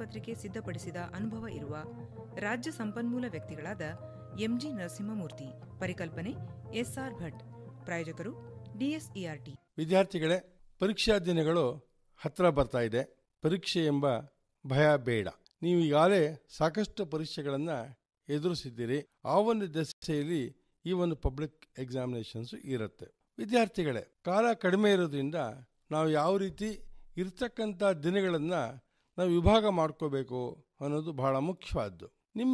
ಪತ್ರಿಕೆ ಸಿದ್ಧಪಡಿಸಿದ ಅನುಭವ ಇರುವ ರಾಜ್ಯ ಸಂಪನ್ಮೂಲ ವ್ಯಕ್ತಿಗಳಾದ ಎಂಜಿ ನರಸಿಂಹಮೂರ್ತಿ ಪರಿಕಲ್ಪನೆ ಎಸ್ಆರ್ ಭಟ್ ಪ್ರಾಯೋಜಕರು ಡಿಎಸ್ಇಆರ್ಟಿ ವಿದ್ಯಾರ್ಥಿಗಳೇ ಪರೀಕ್ಷಾ ದಿನಗಳು ಹತ್ತಿರ ಬರ್ತಾ ಇದೆ ಪರೀಕ್ಷೆ ಎಂಬ ಭಯ ಬೇಡ ನೀವು ಈಗಾಗಲೇ ಸಾಕಷ್ಟು ಪರೀಕ್ಷೆಗಳನ್ನು ಎದುರಿಸಿದ್ದೀರಿ ಆ ಒಂದು ದಶೆಯಲ್ಲಿ ಈ ಒಂದು ಪಬ್ಲಿಕ್ ಎಕ್ಸಾಮಿನೇಷನ್ಸ್ ಇರುತ್ತೆ ವಿದ್ಯಾರ್ಥಿಗಳೇ ಕಾಲ ಕಡಿಮೆ ಇರೋದ್ರಿಂದ ನಾವು ಯಾವ ರೀತಿ ಇರ್ತಕ್ಕಂಥ ದಿನಗಳನ್ನು ನಾವು ವಿಭಾಗ ಮಾಡ್ಕೋಬೇಕು ಅನ್ನೋದು ಬಹಳ ಮುಖ್ಯವಾದ್ದು ನಿಮ್ಮ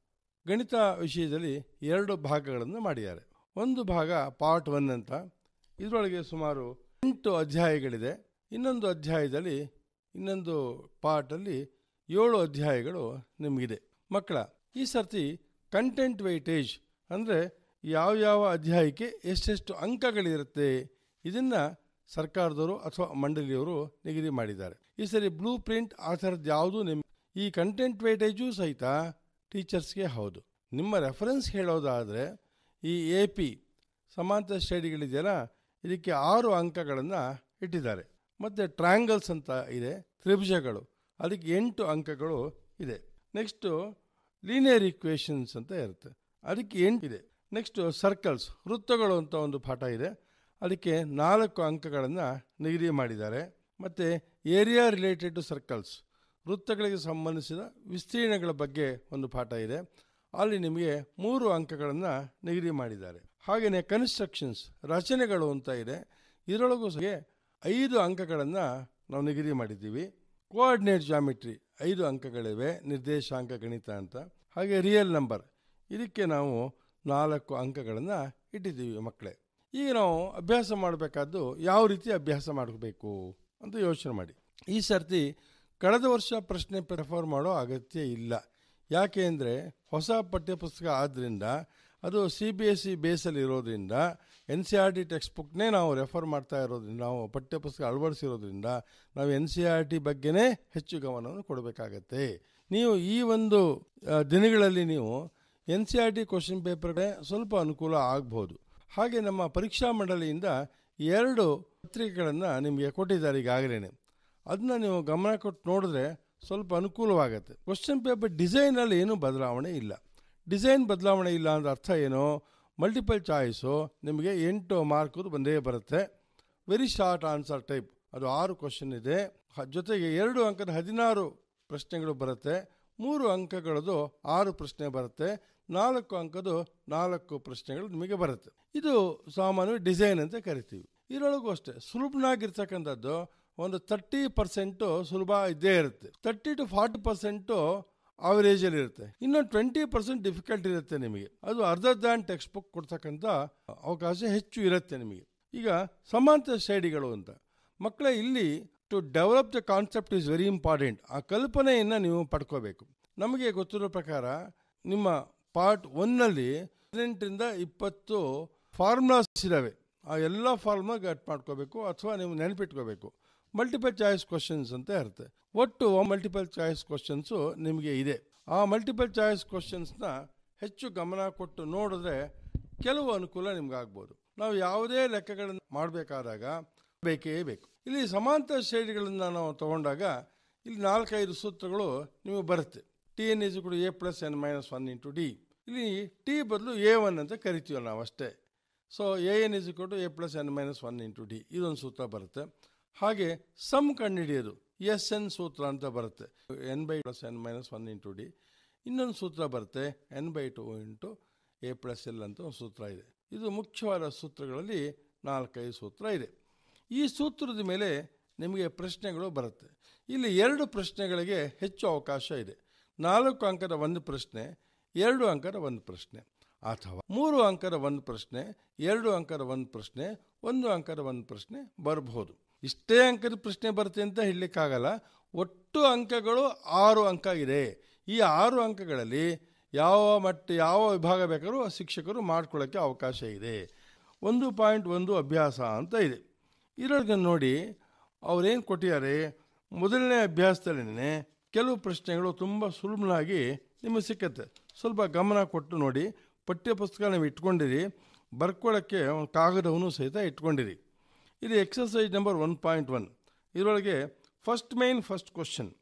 ಗಣಿತ ವಿಷಯದಲ್ಲಿ ಎರಡು ಭಾಗಗಳನ್ನು ಮಾಡಿದ್ದಾರೆ ಒಂದು ಭಾಗ ಪಾರ್ಟ್ ಒನ್ ಅಂತ ಇದರೊಳಗೆ ಸುಮಾರು ಎಂಟು ಅಧ್ಯಾಯಗಳಿದೆ ಇನ್ನೊಂದು ಅಧ್ಯಾಯದಲ್ಲಿ ಇನ್ನೊಂದು ಪಾರ್ಟಲ್ಲಿ ಏಳು ಅಧ್ಯಾಯಗಳು ನಿಮಗಿದೆ ಮಕ್ಕಳ ಈ ಸರ್ತಿ ಕಂಟೆಂಟ್ ವೆಯ್ಟೇಜ್ ಅಂದರೆ ಯಾವ ಯಾವ ಅಧ್ಯಾಯಕ್ಕೆ ಎಷ್ಟೆಷ್ಟು ಅಂಕಗಳಿರುತ್ತೆ ಇದನ್ನು ಸರ್ಕಾರದವರು ಅಥವಾ ಮಂಡಳಿಯವರು ನಿಗದಿ ಮಾಡಿದ್ದಾರೆ ಈ ಸರಿ ಬ್ಲೂ ಪ್ರಿಂಟ್ ಆ ಥರದ್ದು ಯಾವುದೂ ನಿಮ್ಮ ಈ ಕಂಟೆಂಟ್ ವೇಟೇಜು ಸಹಿತ ಟೀಚರ್ಸ್ಗೆ ಹೌದು ನಿಮ್ಮ ರೆಫರೆನ್ಸ್ ಹೇಳೋದಾದರೆ ಈ ಎ ಪಿ ಸಮಾಂತರ ಸ್ಟಡಿಗಳಿದೆಯಲ್ಲ ಇದಕ್ಕೆ ಆರು ಅಂಕಗಳನ್ನು ಇಟ್ಟಿದ್ದಾರೆ ಮತ್ತು ಟ್ರ್ಯಾಂಗಲ್ಸ್ ಅಂತ ಇದೆ ತ್ರಿಭುಜಗಳು ಅದಕ್ಕೆ ಎಂಟು ಅಂಕಗಳು ಇದೆ ನೆಕ್ಸ್ಟು ಲೀನಿಯರ್ ಈಕ್ವೇಷನ್ಸ್ ಅಂತ ಇರುತ್ತೆ ಅದಕ್ಕೆ ಎಂಟು ಇದೆ ನೆಕ್ಸ್ಟು ಸರ್ಕಲ್ಸ್ ವೃತ್ತಗಳು ಅಂತ ಒಂದು ಪಾಠ ಇದೆ ಅದಕ್ಕೆ ನಾಲ್ಕು ಅಂಕಗಳನ್ನು ನಿಗದಿ ಮಾಡಿದ್ದಾರೆ ಮತ್ತು ಏರಿಯಾ ರಿಲೇಟೆಡ್ ಟು ಸರ್ಕಲ್ಸ್ ವೃತ್ತಗಳಿಗೆ ಸಂಬಂಧಿಸಿದ ವಿಸ್ತೀರ್ಣಗಳ ಬಗ್ಗೆ ಒಂದು ಪಾಠ ಇದೆ ಅಲ್ಲಿ ನಿಮಗೆ ಮೂರು ಅಂಕಗಳನ್ನು ನಿಗದಿ ಮಾಡಿದ್ದಾರೆ ಹಾಗೆಯೇ ಕನ್ಸ್ಟ್ರಕ್ಷನ್ಸ್ ರಚನೆಗಳು ಅಂತ ಇದೆ ಇದರೊಳಗೂ ಸಹ ಐದು ಅಂಕಗಳನ್ನು ನಾವು ನಿಗದಿ ಮಾಡಿದ್ದೀವಿ ಕೋಆರ್ಡಿನೇಟ್ ಜಾಮಿಟ್ರಿ ಐದು ಅಂಕಗಳಿವೆ ನಿರ್ದೇಶಾಂಕ ಗಣಿತ ಅಂತ ಹಾಗೆ ರಿಯಲ್ ನಂಬರ್ ಇದಕ್ಕೆ ನಾವು ನಾಲ್ಕು ಅಂಕಗಳನ್ನು ಇಟ್ಟಿದ್ದೀವಿ ಮಕ್ಕಳೇ ಈಗ ನಾವು ಅಭ್ಯಾಸ ಮಾಡಬೇಕಾದ್ದು ಯಾವ ರೀತಿ ಅಭ್ಯಾಸ ಮಾಡಬೇಕು ಅಂತ ಯೋಚನೆ ಮಾಡಿ ಈ ಸರ್ತಿ ಕಳೆದ ವರ್ಷ ಪ್ರಶ್ನೆ ಪ್ರಿಫರ್ ಮಾಡೋ ಅಗತ್ಯ ಇಲ್ಲ ಯಾಕೆ ಅಂದರೆ ಹೊಸ ಪಠ್ಯಪುಸ್ತಕ ಆದ್ದರಿಂದ ಅದು ಸಿ ಬಿ ಎಸ್ ಸಿ ಬೇಸಲ್ಲಿ ಇರೋದ್ರಿಂದ N C R T text ಬುಕ್ನೇ ನಾವು ರೆಫರ್ ಮಾಡ್ತಾ ಇರೋದ್ರಿಂದ ನಾವು ಪಠ್ಯಪುಸ್ತಕ ಅಳವಡಿಸಿರೋದ್ರಿಂದ ನಾವು ಎನ್ ಸಿ ಆರ್ ಟಿ ಬಗ್ಗೆನೇ ಹೆಚ್ಚು ಗಮನವನ್ನು ಕೊಡಬೇಕಾಗತ್ತೆ ನೀವು ಈ ಒಂದು ಆ, ದಿನಗಳಲ್ಲಿ ನೀವು N C R T question ಪೇಪರ್ಗೆ ಸ್ವಲ್ಪ ಅನುಕೂಲ ಆಗ್ಬೋದು ಹಾಗೆ ನಮ್ಮ ಪರೀಕ್ಷಾ ಮಂಡಳಿಯಿಂದ ಎರಡು ಪತ್ರಿಕೆಗಳನ್ನು ನಿಮಗೆ ಕೊಟ್ಟಿದ್ದಾರೆ ಈಗಾಗಲೇ ಅದನ್ನ ನೀವು ಗಮನ ಕೊಟ್ಟು ನೋಡಿದ್ರೆ ಸ್ವಲ್ಪ ಅನುಕೂಲವಾಗುತ್ತೆ ಕ್ವಶನ್ ಪೇಪರ್ ಡಿಸೈನಲ್ಲಿ ಏನೂ ಬದಲಾವಣೆ ಇಲ್ಲ ಡಿಸೈನ್ ಬದಲಾವಣೆ ಇಲ್ಲ ಅಂದ್ರೆ ಅರ್ಥ ಏನು ಮಲ್ಟಿಪಲ್ ಚಾಯ್ಸು ನಿಮಗೆ ಎಂಟು ಮಾರ್ಕು ಬಂದೇ ಬರುತ್ತೆ ವೆರಿ ಶಾರ್ಟ್ ಆನ್ಸರ್ ಟೈಪ್ ಅದು ಆರು ಕ್ವಶನ್ ಇದೆ ಹ- ಜೊತೆಗೆ ಎರಡು ಅಂಕದ ಹದಿನಾರು ಪ್ರಶ್ನೆಗಳು ಬರುತ್ತೆ ಮೂರು ಅಂಕಗಳದು ಆರು ಪ್ರಶ್ನೆ ಬರುತ್ತೆ ನಾಲ್ಕು ಅಂಕದು ನಾಲ್ಕು ಪ್ರಶ್ನೆಗಳು ನಿಮಗೆ ಬರುತ್ತೆ ಇದು ಸಾಮಾನ್ಯ ಡಿಸೈನ್ ಅಂತ ಕರಿತೀವಿ ಇದರೊಳಗೂ ಅಷ್ಟೇ ಸುಲಭನಾಗಿರ್ತಕ್ಕಂಥದ್ದು ಒಂದು ತರ್ಟಿ ಪರ್ಸೆಂಟು ಸುಲಭ ಇದ್ದೇ ಇರುತ್ತೆ ತರ್ಟಿ ಟು ಫಾರ್ಟಿ ಪರ್ಸೆಂಟು ಅವರೇಜಲ್ಲಿ ಇರುತ್ತೆ ಇನ್ನು ಟ್ವೆಂಟಿ ಪರ್ಸೆಂಟ್ ಡಿಫಿಕಲ್ಟ್ ಇರುತ್ತೆ ನಿಮಗೆ ಅದು ಅರ್ಧ ದಾನ್ ಟೆಕ್ಸ್ಟ್ ಬುಕ್ ಕೊಡ್ತಕ್ಕಂಥ ಅವಕಾಶ ಹೆಚ್ಚು ಇರುತ್ತೆ ನಿಮಗೆ ಈಗ ಸಮಾಂತರ ಶೈಲಿಗಳು ಅಂತ ಮಕ್ಕಳೇ ಇಲ್ಲಿ to develop the concept is very important ಆ ಕಲ್ಪನೆಯನ್ನು ನೀವು ಪಡ್ಕೋಬೇಕು ನಮಗೆ ಗೊತ್ತಿರೋ ಪ್ರಕಾರ ನಿಮ್ಮ ಪಾರ್ಟ್ ಒನ್ನಲ್ಲಿ ಹದಿನೆಂಟರಿಂದ ಇಪ್ಪತ್ತು ಫಾರ್ಮುಲಾಸ್ ಇದ್ದಾವೆ ಆ ಎಲ್ಲ ಫಾರ್ಮುಲಾ ಗಟ್ ಮಾಡ್ಕೋಬೇಕು ಅಥವಾ ನೀವು ನೆನಪಿಟ್ಕೋಬೇಕು ಮಲ್ಟಿಪಲ್ ಚಾಯ್ಸ್ ಕ್ವಶನ್ಸ್ ಅಂತ ಇರುತ್ತೆ ಒಟ್ಟು ಮಲ್ಟಿಪಲ್ ಚಾಯ್ಸ್ ಕ್ವಶನ್ಸು ನಿಮಗೆ ಇದೆ ಆ ಮಲ್ಟಿಪಲ್ ಚಾಯ್ಸ್ ಕ್ವಶನ್ಸ್ನ ಹೆಚ್ಚು ಗಮನ ಕೊಟ್ಟು ನೋಡಿದ್ರೆ ಕೆಲವು ಅನುಕೂಲ ನಿಮ್ಗೆ ಆಗ್ಬೋದು ನಾವು ಯಾವುದೇ ಲೆಕ್ಕಗಳನ್ನು ಮಾಡಬೇಕಾದಾಗ ಬೇಕೇ ಬೇಕು ಇಲ್ಲಿ ಸಮಾಂತರ ಶ್ರೇಣಿಗಳನ್ನು ನಾವು ತಗೊಂಡಾಗ ಇಲ್ಲಿ ನಾಲ್ಕೈದು ಸೂತ್ರಗಳು ನಿಮಗೆ ಬರುತ್ತೆ ಟಿ ಎನ್ ಇಸ್ ಕೂಡ A plus N minus one into D ಇಲ್ಲಿ ಟಿ ಬದಲು ಎ ಒನ್ ಅಂತ ಕರಿತೀವಿ ನಾವು ಅಷ್ಟೇ so A N is two A plus N minus one into D ಇದೊಂದು ಸೂತ್ರ ಬರುತ್ತೆ ಹಾಗೆ ಸಮ್ ಕಂಡುಹಿಡಿಯೋದು ಎಸ್ ಎನ್ ಸೂತ್ರ ಅಂತ ಬರುತ್ತೆ N by plus N minus one into D ಇನ್ನೊಂದು ಸೂತ್ರ ಬರುತ್ತೆ N by two into A plus L ಅಂತ ಒಂದು ಸೂತ್ರ ಇದೆ ಇದು ಮುಖ್ಯವಾದ ಸೂತ್ರಗಳಲ್ಲಿ ನಾಲ್ಕೈದು ಸೂತ್ರ ಇದೆ ಈ ಸೂತ್ರದ ಮೇಲೆ ನಿಮಗೆ ಪ್ರಶ್ನೆಗಳು ಬರುತ್ತೆ ಇಲ್ಲಿ ಎರಡು ಪ್ರಶ್ನೆಗಳಿಗೆ ಹೆಚ್ಚು ಅವಕಾಶ ಇದೆ ನಾಲ್ಕು ಅಂಕದ ಒಂದು ಪ್ರಶ್ನೆ ಎರಡು ಅಂಕದ ಒಂದು ಪ್ರಶ್ನೆ ಅಥವಾ ಮೂರು ಅಂಕದ ಒಂದು ಪ್ರಶ್ನೆ ಎರಡು ಅಂಕದ ಒಂದು ಪ್ರಶ್ನೆ ಒಂದು ಅಂಕದ ಒಂದು ಪ್ರಶ್ನೆ ಬರಬಹುದು ಇಷ್ಟೇ ಅಂಕದ ಪ್ರಶ್ನೆ ಬರುತ್ತೆ ಅಂತ ಹೇಳಲಿಕ್ಕಾಗಲ್ಲ ಒಟ್ಟು ಅಂಕಗಳು ಆರು ಅಂಕ ಇದೆ ಈ ಆರು ಅಂಕಗಳಲ್ಲಿ ಯಾವ ಮಟ್ಟ ಯಾವ ವಿಭಾಗ ಬೇಕಾದ್ರೂ ಶಿಕ್ಷಕರು ಮಾಡ್ಕೊಳ್ಳೋಕ್ಕೆ ಅವಕಾಶ ಇದೆ ಒಂದು ಪಾಯಿಂಟ್ ಒಂದು ಅಭ್ಯಾಸ ಅಂತ ಇದೆ ಇದರೊಳಗೆ ನೋಡಿ ಅವ್ರೇನು ಕೊಟ್ಟಿದ್ದಾರೆ ಮೊದಲನೇ ಅಭ್ಯಾಸದಲ್ಲೇ ಕೆಲವು ಪ್ರಶ್ನೆಗಳು ತುಂಬ ಸುಲಭನಾಗಿ ನಿಮಗೆ ಸಿಕ್ಕತ್ತೆ ಸ್ವಲ್ಪ ಗಮನ ಕೊಟ್ಟು ನೋಡಿ ಪಠ್ಯಪುಸ್ತಕ ನೀವು ಇಟ್ಕೊಂಡಿರಿ ಬರ್ಕೊಳ್ಳೋಕ್ಕೆ ಒಂದು ಕಾಗದವನ್ನು ಸಹಿತ ಇಟ್ಕೊಂಡಿರಿ ಇದು exercise number one point one ಇದರೊಳಗೆ ಫಸ್ಟ್ ಮೈನ್ ಫಸ್ಟ್ ಕ್ವಶನ್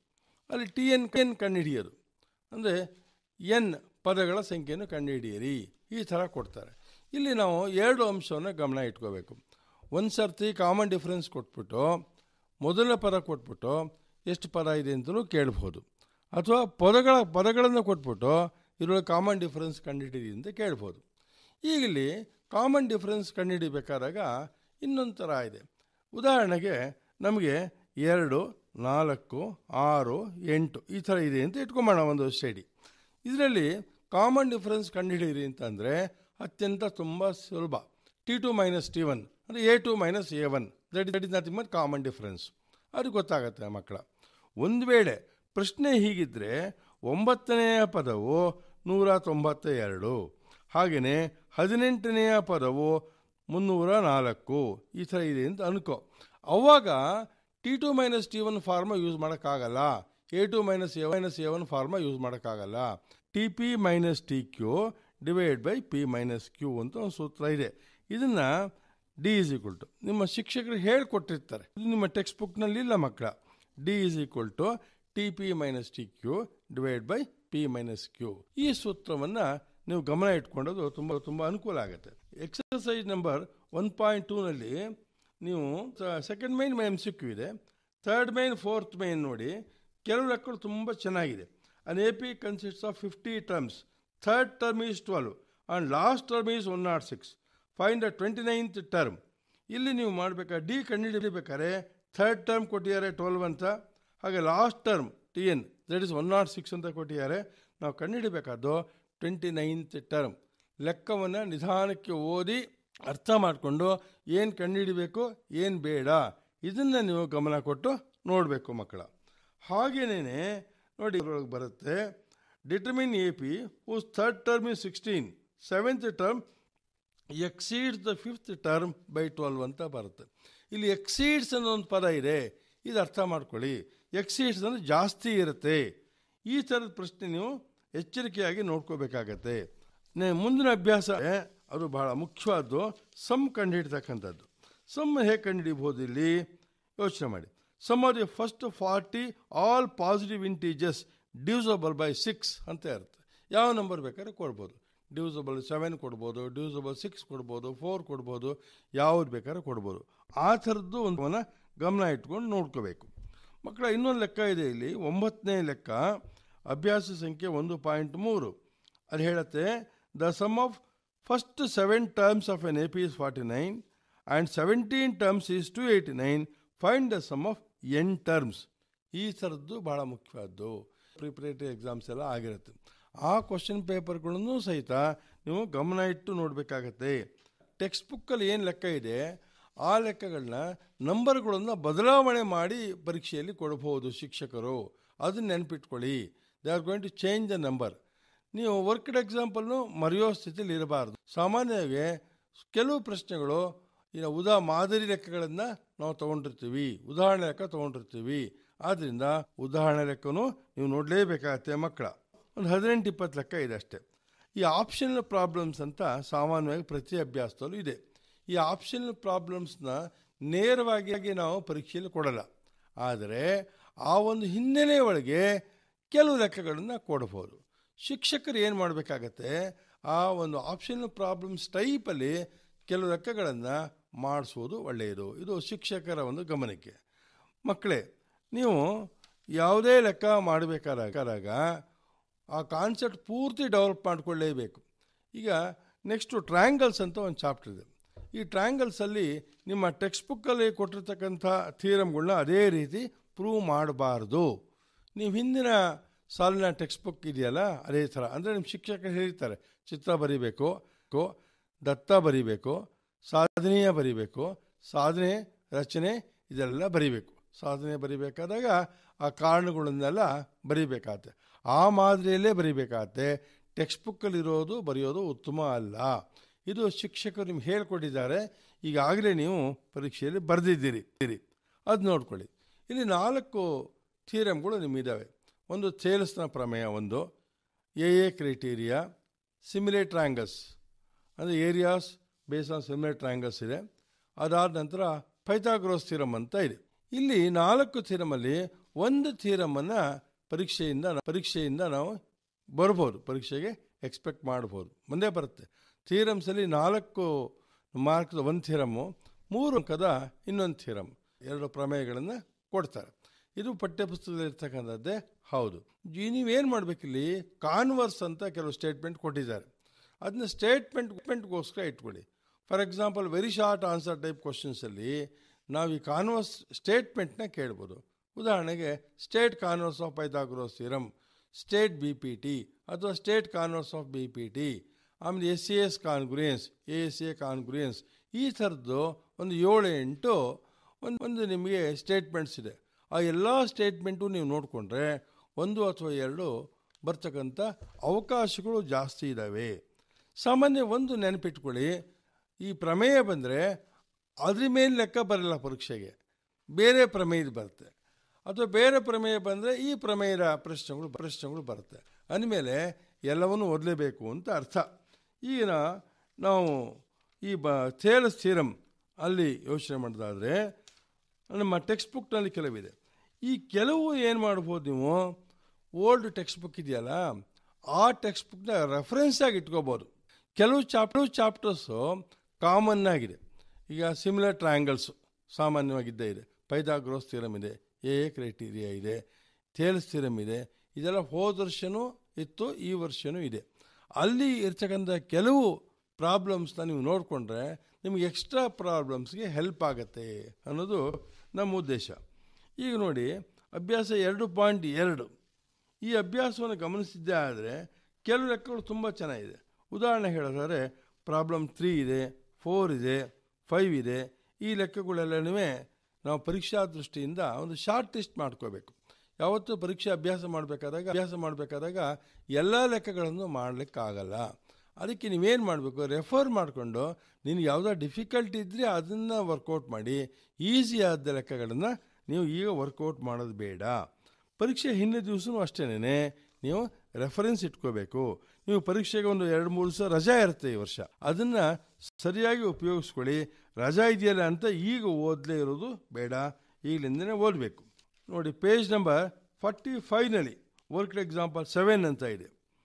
ಅಲ್ಲಿ ಟಿ ಎನ್ ಎನ್ ಕಂಡುಹಿಡಿಯೋದು ಅಂದರೆ ಎನ್ ಪದಗಳ ಸಂಖ್ಯೆಯನ್ನು ಕಂಡುಹಿಡಿಯಿರಿ ಈ ಥರ ಕೊಡ್ತಾರೆ ಇಲ್ಲಿ ನಾವು ಎರಡು ಅಂಶವನ್ನು ಗಮನ ಇಟ್ಕೋಬೇಕು ಒಂದು ಸರ್ತಿ ಕಾಮನ್ ಡಿಫ್ರೆನ್ಸ್ ಕೊಟ್ಬಿಟ್ಟು ಮೊದಲ ಪದ ಕೊಟ್ಬಿಟ್ಟು ಎಷ್ಟು ಪದ ಇದೆ ಅಂತಲೂ ಕೇಳ್ಬೋದು ಅಥವಾ ಪದಗಳ ಪದಗಳನ್ನು ಕೊಟ್ಬಿಟ್ಟು ಇದರೊಳಗೆ ಕಾಮನ್ ಡಿಫ್ರೆನ್ಸ್ ಕಂಡುಹಿಡಿಯಿರಿ ಅಂತ ಕೇಳ್ಬೋದು ಈಗ ಇಲ್ಲಿ ಕಾಮನ್ ಡಿಫ್ರೆನ್ಸ್ ಕಂಡುಹಿಡಿಬೇಕಾದಾಗ ಇನ್ನೊಂದು ಥರ ಇದೆ ಉದಾಹರಣೆಗೆ ನಮಗೆ ಎರಡು ನಾಲ್ಕು ಆರು ಎಂಟು ಈ ಥರ ಇದೆ ಅಂತ ಇಟ್ಕೊಂಬೋಣ ಒಂದು ಸ್ಟಡಿ ಇದರಲ್ಲಿ ಕಾಮನ್ ಡಿಫ್ರೆನ್ಸ್ ಕಂಡುಹಿಡಿಯಿರಿ ಅಂತಂದರೆ ಅತ್ಯಂತ ತುಂಬ ಸುಲಭ T two minus T one ಅಂದರೆ A two minus A one that that is nothing but common difference ಅದು ಗೊತ್ತಾಗುತ್ತೆ ಮಕ್ಕಳ ಒಂದು ವೇಳೆ ಪ್ರಶ್ನೆ ಹೀಗಿದ್ದರೆ ಒಂಬತ್ತನೆಯ ಪದವು ನೂರ ತೊಂಬತ್ತ ಎರಡು ಹಾಗೆಯೇ ಹದಿನೆಂಟನೆಯ ಪದವು ಮುನ್ನೂರ ನಾಲ್ಕು ಈ ಥರ ಇದೆ ಅಂತ ಅನ್ಕೋ ಅವಾಗ T two minus T one form use ಮಾಡೋಕ್ಕಾಗಲ್ಲ A two minus A minus A one form use ಮಾಡೋಕ್ಕಾಗಲ್ಲ T P minus T Q divide by P minus Q ಅಂತ ಒಂದು ಸೂತ್ರ ಇದೆ ಇದನ್ನು ಡಿ ಈಸ್ ಈಕ್ವಲ್ ಟು ನಿಮ್ಮ ಶಿಕ್ಷಕರು ಹೇಳಿಕೊಟ್ಟಿರ್ತಾರೆ ಇದು ನಿಮ್ಮ ಟೆಕ್ಸ್ಟ್ ಬುಕ್ನಲ್ಲಿ ಇಲ್ಲ ಮಕ್ಕಳ D is equal to T P minus T Q divide by P minus Q ಈ ಸೂತ್ರವನ್ನು ನೀವು ಗಮನ ಇಟ್ಕೊಂಡೋದು ತುಂಬ ತುಂಬ ಅನುಕೂಲ ಆಗುತ್ತೆ ಎಕ್ಸಸೈಸ್ ನಂಬರ್ ಒನ್ ಪಾಯಿಂಟ್ ಟೂನಲ್ಲಿ ನೀವು second main M C Q ಇದೆ ಥರ್ಡ್ ಮೈನ್ ಫೋರ್ತ್ ಮೈನ್ ನೋಡಿ ಕೆಲವು ಲೆಕ್ಕಗಳು ತುಂಬ ಚೆನ್ನಾಗಿದೆ an A P consists of fifty terms third term is twelve and last term is one not six find the twenty ninth term ಇಲ್ಲಿ ನೀವು ಮಾಡಬೇಕಾದ್ರೆ D ಕಂಡುಹಿಡಿಬೇಕಾದ್ರೆ ಥರ್ಡ್ ಟರ್ಮ್ ಕೊಟ್ಟಿದ್ದಾರೆ ಟ್ವೆಲ್ವ್ ಅಂತ ಹಾಗೆ last term T N that is one not six ಅಂತ ಕೊಟ್ಟಿದ್ದಾರೆ ನಾವು ಕಂಡುಹಿಡಿಬೇಕಾದ್ದು ಟ್ವೆಂಟಿ ನೈನ್ತ್ ಟರ್ಮ್ ಲೆಕ್ಕವನ್ನು ನಿಧಾನಕ್ಕೆ ಓದಿ ಅರ್ಥ ಮಾಡಿಕೊಂಡು ಏನು ಕಂಡುಹಿಡಿಬೇಕು ಏನು ಬೇಡ ಇದನ್ನು ನೀವು ಗಮನ ಕೊಟ್ಟು ನೋಡಬೇಕು ಮಕ್ಕಳ ಹಾಗೇನೇ ನೋಡಿ ಇದರೊಳಗೆ ಬರುತ್ತೆ determine A P whose third term is sixteen seventh term exceeds the fifth term by twelve ಅಂತ ಬರುತ್ತೆ ಇಲ್ಲಿ ಎಕ್ಸೀಡ್ಸ್ ಅನ್ನೋ ಒಂದು ಪದ ಇದೆ ಇದು ಅರ್ಥ ಮಾಡ್ಕೊಳ್ಳಿ ಎಕ್ಸೀಡ್ಸ್ ಅಂದರೆ ಜಾಸ್ತಿ ಇರುತ್ತೆ ಈ ಥರದ ಪ್ರಶ್ನೆ ನೀವು ಎಚ್ಚರಿಕೆಯಾಗಿ ನೋಡ್ಕೋಬೇಕಾಗತ್ತೆ ನೆ- ಮುಂದಿನ ಅಭ್ಯಾಸ ಅದು ಬಹಳ ಮುಖ್ಯವಾದ್ದು ಸಮ್ ಕಂಡುಹಿಡ್ತಕ್ಕಂಥದ್ದು ಸಮ್ ಹೇಗೆ ಕಂಡುಹಿಡಿಬೋದು ಇಲ್ಲಿ ಯೋಚನೆ ಮಾಡಿ sum of the first forty all positive integers divisible by six ಅಂತ ಇರುತ್ತೆ ಯಾವ ನಂಬರ್ ಬೇಕಾದ್ರೆ ಕೊಡ್ಬೋದು ಡ್ಯೂಸಬಲ್ ಸೆವೆನ್ ಕೊಡ್ಬೋದು ಡ್ಯೂಸಬಲ್ ಸಿಕ್ಸ್ ಕೊಡ್ಬೋದು ಫೋರ್ ಕೊಡ್ಬೋದು ಯಾವ್ದು ಬೇಕಾದ್ರೆ ಕೊಡ್ಬೋದು ಆ ಥರದ್ದು ಒಂದು ಗಮನ ಇಟ್ಕೊಂಡು ನೋಡ್ಕೋಬೇಕು ಮಕ್ಕಳ ಇನ್ನೊಂದು ಲೆಕ್ಕ ಇದೆ ಇಲ್ಲಿ ಒಂಬತ್ತನೇ ಲೆಕ್ಕ ಅಭ್ಯಾಸ ಸಂಖ್ಯೆ ಒಂದು ಪಾಯಿಂಟ್ ಮೂರು ಅದು ಹೇಳುತ್ತೆ the sum of first seven terms of an A P is forty nine and seventeen terms is two eighty nine find the sum of N terms ಈ ಥರದ್ದು ಭಾಳ ಮುಖ್ಯವಾದ್ದು ಪ್ರಿಪ್ರೇಟರಿ ಎಕ್ಸಾಮ್ಸ್ ಎಲ್ಲ ಆಗಿರುತ್ತೆ ಆ ಕ್ವಶನ್ ಪೇಪರ್ಗಳನ್ನು ಸಹಿತ ನೀವು ಗಮನ ಇಟ್ಟು ನೋಡಬೇಕಾಗತ್ತೆ ಟೆಕ್ಸ್ಟ್ ಬುಕ್ಕಲ್ಲಿ ಏನು ಲೆಕ್ಕ ಇದೆ ಆ ಲೆಕ್ಕಗಳನ್ನ ನಂಬರ್ಗಳನ್ನು ಬದಲಾವಣೆ ಮಾಡಿ ಪರೀಕ್ಷೆಯಲ್ಲಿ ಕೊಡಬಹುದು ಶಿಕ್ಷಕರು ಅದನ್ನ ನೆನಪಿಟ್ಕೊಳ್ಳಿ they are going to change the number ನೀವು ವರ್ಕ್ಡ್ ಎಕ್ಸಾಂಪಲ್ನು ಮರೆಯೋ ಸ್ಥಿತಿಲಿ ಇರಬಾರ್ದು ಸಾಮಾನ್ಯವಾಗಿ ಕೆಲವು ಪ್ರಶ್ನೆಗಳು ಈಗ ಉದಾ ಮಾದರಿ ಲೆಕ್ಕಗಳನ್ನು ನಾವು ತೊಗೊಂಡಿರ್ತೀವಿ ಉದಾಹರಣೆ ಲೆಕ್ಕ ತೊಗೊಂಡಿರ್ತೀವಿ ಆದ್ದರಿಂದ ಉದಾಹರಣೆ ಲೆಕ್ಕನೂ ನೀವು ನೋಡಲೇಬೇಕಾಗತ್ತೆ ಮಕ್ಕಳ ಒಂದು ಹದಿನೆಂಟು ಇಪ್ಪತ್ತು ಲೆಕ್ಕ ಇದೆ ಅಷ್ಟೇ ಈ ಆಪ್ಷನಲ್ ಪ್ರಾಬ್ಲಮ್ಸ್ ಅಂತ ಸಾಮಾನ್ಯವಾಗಿ ಪ್ರತಿ ಅಭ್ಯಾಸದಲ್ಲೂ ಇದೆ ಈ ಆಪ್ಷನಲ್ ಪ್ರಾಬ್ಲಮ್ಸ್ನ ನೇರವಾಗಿ ನಾವು ಪರೀಕ್ಷೆಯಲ್ಲಿ ಕೊಡಲ್ಲ ಆದರೆ ಆ ಒಂದು ಹಿನ್ನೆಲೆ ಒಳಗೆ ಕೆಲವು ಲೆಕ್ಕಗಳನ್ನು ಕೊಡಬಹುದು ಶಿಕ್ಷಕರು ಏನು ಮಾಡಬೇಕಾಗತ್ತೆ ಆ ಒಂದು ಆಪ್ಷನಲ್ ಪ್ರಾಬ್ಲಮ್ಸ್ ಟೈಪಲ್ಲಿ ಕೆಲವು ಲೆಕ್ಕಗಳನ್ನು ಮಾಡಿಸೋದು ಒಳ್ಳೆಯದು ಇದು ಶಿಕ್ಷಕರ ಒಂದು ಗಮನಕ್ಕೆ ಮಕ್ಕಳೇ ನೀವು ಯಾವುದೇ ಲೆಕ್ಕ ಮಾಡಬೇಕಾದಾಗ ಆ ಕಾನ್ಸೆಪ್ಟ್ ಪೂರ್ತಿ ಡೆವಲಪ್ ಮಾಡಿಕೊಳ್ಳೇಬೇಕು ಈಗ ನೆಕ್ಸ್ಟು ಟ್ರ್ಯಾಂಗಲ್ಸ್ ಅಂತ ಒಂದು ಚಾಪ್ಟರ್ ಇದೆ ಈ ಟ್ರ್ಯಾಂಗಲ್ಸಲ್ಲಿ ನಿಮ್ಮ ಟೆಕ್ಸ್ಟ್ ಬುಕ್ಕಲ್ಲಿ ಕೊಟ್ಟಿರ್ತಕ್ಕಂಥ ಥಿಯರಮ್ಗಳನ್ನ ಅದೇ ರೀತಿ ಪ್ರೂವ್ ಮಾಡಬಾರ್ದು ನೀವು ಹಿಂದಿನ ಸಾಲಿನ ಟೆಕ್ಸ್ಟ್ ಬುಕ್ ಇದೆಯಲ್ಲ ಅದೇ ಥರ ಅಂದರೆ ನಿಮ್ಮ ಶಿಕ್ಷಕರು ಹೇಳ್ತಾರೆ ಚಿತ್ರ ಬರೀಬೇಕು ಕೋ ದತ್ತ ಬರೀಬೇಕು ಸಾಧನೆಯ ಬರೀಬೇಕು ಸಾಧನೆ ರಚನೆ ಇದೆಲ್ಲ ಬರೀಬೇಕು ಸಾಧನೆ ಬರೀಬೇಕಾದಾಗ ಆ ಕಾರಣಗಳನ್ನೆಲ್ಲ ಬರೀಬೇಕಾಗತ್ತೆ ಆ ಮಾದರಿಯಲ್ಲೇ ಬರೀಬೇಕಾಗತ್ತೆ ಟೆಕ್ಸ್ಟ್ ಬುಕ್ಕಲ್ಲಿರೋದು ಬರೆಯೋದು ಉತ್ತಮ ಅಲ್ಲ ಇದು ಶಿಕ್ಷಕರು ನಿಮ್ಗೆ ಹೇಳ್ಕೊಟ್ಟಿದ್ದಾರೆ ಈಗಾಗಲೇ ನೀವು ಪರೀಕ್ಷೆಯಲ್ಲಿ ಬರೆದಿದ್ದೀರಿ ಅದು ನೋಡ್ಕೊಳ್ಳಿ ಇಲ್ಲಿ ನಾಲ್ಕು ಥಿಯರಮ್ಗಳು ನಿಮ್ಮಿದ್ದಾವೆ ಒಂದು ಥೇಲ್ಸ್ನ ಪ್ರಮೇಯ ಒಂದು A A criteria similar triangles ಅಂದರೆ areas base on similar triangles ಇದೆ ಅದಾದ ನಂತರ ಪೈಥಾಗ್ರೋಸ್ ಥಿರಮ್ ಅಂತ ಇದೆ ಇಲ್ಲಿ ನಾಲ್ಕು ಥಿರಮಲ್ಲಿ ಒಂದು ಥಿರಮನ್ನು ಪರೀಕ್ಷೆಯಿಂದ ಪರೀಕ್ಷೆಯಿಂದ ನಾವು ಬರ್ಬೋದು ಪರೀಕ್ಷೆಗೆ ಎಕ್ಸ್ಪೆಕ್ಟ್ ಮಾಡ್ಬೋದು ಮುಂದೆ ಬರುತ್ತೆ ಥಿಯರಮ್ಸಲ್ಲಿ ನಾಲ್ಕು ಮಾರ್ಕ್ಸ್ ಒಂದು ಥಿಯರಮ್ಮು ಮೂರು ಅಂಕದ ಇನ್ನೊಂದು ಥಿಯರಮ್ ಎರಡು ಪ್ರಮೇಯಗಳನ್ನು ಕೊಡ್ತಾರೆ ಇದು ಪಠ್ಯಪುಸ್ತಕದಲ್ಲಿ ಇರ್ತಕ್ಕಂಥದ್ದೇ ಹೌದು ಈ ನೀವೇನು ಮಾಡಬೇಕಿಲ್ಲಿ ಕಾನ್ವರ್ಸ್ ಅಂತ ಕೆಲವು ಸ್ಟೇಟ್ಮೆಂಟ್ ಕೊಟ್ಟಿದ್ದಾರೆ ಅದನ್ನ ಸ್ಟೇಟ್ಮೆಂಟ್ ಸ್ಟೇಟ್ಮೆಂಟ್ಗೋಸ್ಕರ ಇಟ್ಕೊಳ್ಳಿ for example very short answer type ಕ್ವಶನ್ಸಲ್ಲಿ ನಾವು ಈ ಕಾನ್ವರ್ಸ್ ಸ್ಟೇಟ್ಮೆಂಟ್ನ ಕೇಳ್ಬೋದು ಉದಾಹರಣೆಗೆ state converse of Pythagoras theorem state B P T ಅಥವಾ state converse of B P T ಆಮೇಲೆ S C S congruence A S A congruence ಈ ಥರದ್ದು ಒಂದು ಏಳು ಎಂಟು ಒಂದು ಒಂದು ನಿಮಗೆ ಸ್ಟೇಟ್ಮೆಂಟ್ಸ್ ಇದೆ ಆ ಎಲ್ಲ ಸ್ಟೇಟ್ಮೆಂಟು ನೀವು ನೋಡಿಕೊಂಡ್ರೆ ಒಂದು ಅಥವಾ ಎರಡು ಬರ್ತಕ್ಕಂಥ ಅವಕಾಶಗಳು ಜಾಸ್ತಿ ಇದ್ದಾವೆ ಸಾಮಾನ್ಯ ಒಂದು ನೆನಪಿಟ್ಕೊಳ್ಳಿ ಈ ಪ್ರಮೇಯ ಬಂದರೆ ಅದ್ರ ಮೇಲೆ ಲೆಕ್ಕ ಬರಲ್ಲ ಪರೀಕ್ಷೆಗೆ ಬೇರೆ ಪ್ರಮೇಯದ ಬರುತ್ತೆ ಅಥವಾ ಬೇರೆ ಪ್ರಮೇಯ ಬಂದರೆ ಈ ಪ್ರಮೇಯದ ಪ್ರಶ್ನೆಗಳು ಪ್ರಶ್ನೆಗಳು ಬರುತ್ತೆ ಅಂದಮೇಲೆ ಎಲ್ಲವನ್ನೂ ಓದಲೇಬೇಕು ಅಂತ ಅರ್ಥ ಈಗ ನಾವು ಈ ಬ ಥೇಲಸ್ ಥಿಯರಮ್ ಅಲ್ಲಿ ಯೋಚನೆ ಮಾಡೋದಾದರೆ ನಮ್ಮ ಟೆಕ್ಸ್ಟ್ ಬುಕ್ನಲ್ಲಿ ಕೆಲವಿದೆ ಈ ಕೆಲವು ಏನು ಮಾಡ್ಬೋದು ನೀವು ಓಲ್ಡ್ ಟೆಕ್ಸ್ಟ್ ಬುಕ್ ಇದೆಯಲ್ಲ ಆ ಟೆಕ್ಸ್ಟ್ ಬುಕ್ನ ರೆಫರೆನ್ಸ್ ಆಗಿ ಇಟ್ಕೋಬೋದು ಕೆಲವು ಚಾಪ್ಟರ್ ಚಾಪ್ಟರ್ಸು ಕಾಮನ್ ಆಗಿದೆ ಈಗ ಸಿಮಿಲರ್ ಟ್ರಯಾಂಗಲ್ಸು ಸಾಮಾನ್ಯವಾಗಿದ್ದೇ ಇದೆ ಪೈದಾಗ್ರೋಸ್ ಥಿಯರಮ್ ಇದೆ ಎ ಎ ಕ್ರೈಟೀರಿಯಾ ಇದೆ ಥೇಲ್ಸ್ ಥಿಯರಮ್ ಇದೆ ಇದೆಲ್ಲ ಹೋದ ವರ್ಷವೂ ಇತ್ತು ಈ ವರ್ಷವೂ ಇದೆ ಅಲ್ಲಿ ಇರ್ತಕ್ಕಂಥ ಕೆಲವು ಪ್ರಾಬ್ಲಮ್ಸ್ನ ನೀವು ನೋಡಿಕೊಂಡ್ರೆ ನಿಮಗೆ ಎಕ್ಸ್ಟ್ರಾ ಪ್ರಾಬ್ಲಮ್ಸ್ಗೆ ಹೆಲ್ಪ್ ಆಗುತ್ತೆ ಅನ್ನೋದು ನಮ್ಮ ಉದ್ದೇಶ ಈಗ ನೋಡಿ ಅಭ್ಯಾಸ ಎರಡು ಪಾಯಿಂಟ್ ಎರಡು ಈ ಅಭ್ಯಾಸವನ್ನು ಗಮನಿಸಿದ್ದೇ ಆದರೆ ಕೆಲವು ಲೆಕ್ಕಗಳು ತುಂಬ ಚೆನ್ನಾಗಿದೆ ಉದಾಹರಣೆ ಹೇಳಿದ್ರೆ ಪ್ರಾಬ್ಲಮ್ ತ್ರೀ ಇದೆ ಫೋರ್ ಇದೆ ಫೈವ್ ಇದೆ ಈ ಲೆಕ್ಕಗಳೆಲ್ಲನೂ ನಾವು ಪರೀಕ್ಷಾ ದೃಷ್ಟಿಯಿಂದ ಒಂದು ಶಾರ್ಟ್ ಲಿಸ್ಟ್ ಮಾಡ್ಕೋಬೇಕು ಯಾವತ್ತೂ ಪರೀಕ್ಷೆ ಅಭ್ಯಾಸ ಮಾಡಬೇಕಾದಾಗ ಅಭ್ಯಾಸ ಮಾಡಬೇಕಾದಾಗ ಎಲ್ಲ ಲೆಕ್ಕಗಳನ್ನು ಮಾಡಲಿಕ್ಕಾಗಲ್ಲ ಅದಕ್ಕೆ ನೀವೇನು ಮಾಡಬೇಕು ರೆಫರ್ ಮಾಡಿಕೊಂಡು ನಿನಗೆ ಯಾವುದೋ ಡಿಫಿಕಲ್ಟಿ ಇದ್ದರೆ ಅದನ್ನು ವರ್ಕೌಟ್ ಮಾಡಿ ಈಸಿ ಆದ ಲೆಕ್ಕಗಳನ್ನು ನೀವು ಈಗ ವರ್ಕೌಟ್ ಮಾಡೋದು ಬೇಡ ಪರೀಕ್ಷೆ ಹಿಂದಿನ ದಿವಸನೂ ಅಷ್ಟೇನೆ ನೀವು ರೆಫರೆನ್ಸ್ ಇಟ್ಕೋಬೇಕು ನೀವು ಪರೀಕ್ಷೆಗೆ ಒಂದು ಎರಡು ಮೂರು ದಿವಸ ರಜಾ ಇರುತ್ತೆ ಈ ವರ್ಷ ಅದನ್ನು ಸರಿಯಾಗಿ ಉಪಯೋಗಿಸ್ಕೊಳ್ಳಿ ರಜಾ ಇದೆಯಲ್ಲ ಅಂತ ಈಗ ಓದಲೇ ಇರೋದು ಬೇಡ ಈಗಲಿಂದನೇ ಓದಬೇಕು ನೋಡಿ ಪೇಜ್ ನಂಬರ್ ಫಾರ್ಟಿ ಫೈವ್ನಲ್ಲಿ ವರ್ಕ್ಡ್ ಎಕ್ಸಾಂಪಲ್ ಸೆವೆನ್ ಅಂತ ಇದೆ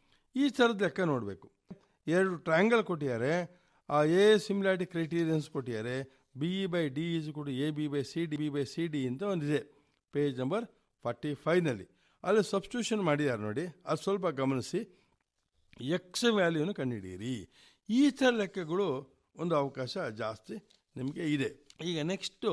ಈ ಥರದ ಲೆಕ್ಕ ನೋಡಬೇಕು ಎರಡು ಟ್ರಯಾಂಗಲ್ ಕೊಟ್ಟಿದ್ದಾರೆ ಆ ಎ ಸಿಮಿಲಾರಿಟಿ ಕ್ರೈಟೀರಿಯನ್ಸ್ ಕೊಟ್ಟಿದ್ದಾರೆ B E by D is ಕೊಟ್ಟು A B by C D B by C D ಅಂತ ಒಂದಿದೆ ಪೇಜ್ ನಂಬರ್ ಫಾರ್ಟಿ ಫೈವ್ನಲ್ಲಿ ಅಲ್ಲಿ ಸಬ್ಸ್ಟಿಟ್ಯೂಷನ್ ಮಾಡಿದ್ದಾರೆ ನೋಡಿ ಅದು ಸ್ವಲ್ಪ ಗಮನಿಸಿ ಎಕ್ಸ್ ವ್ಯಾಲ್ಯೂನ ಕಂಡುಹಿಡಿಯಿರಿ ಈ ಥರ ಲೆಕ್ಕಗಳು ಒಂದು ಅವಕಾಶ ಜಾಸ್ತಿ ನಿಮಗೆ ಇದೆ ಈಗ next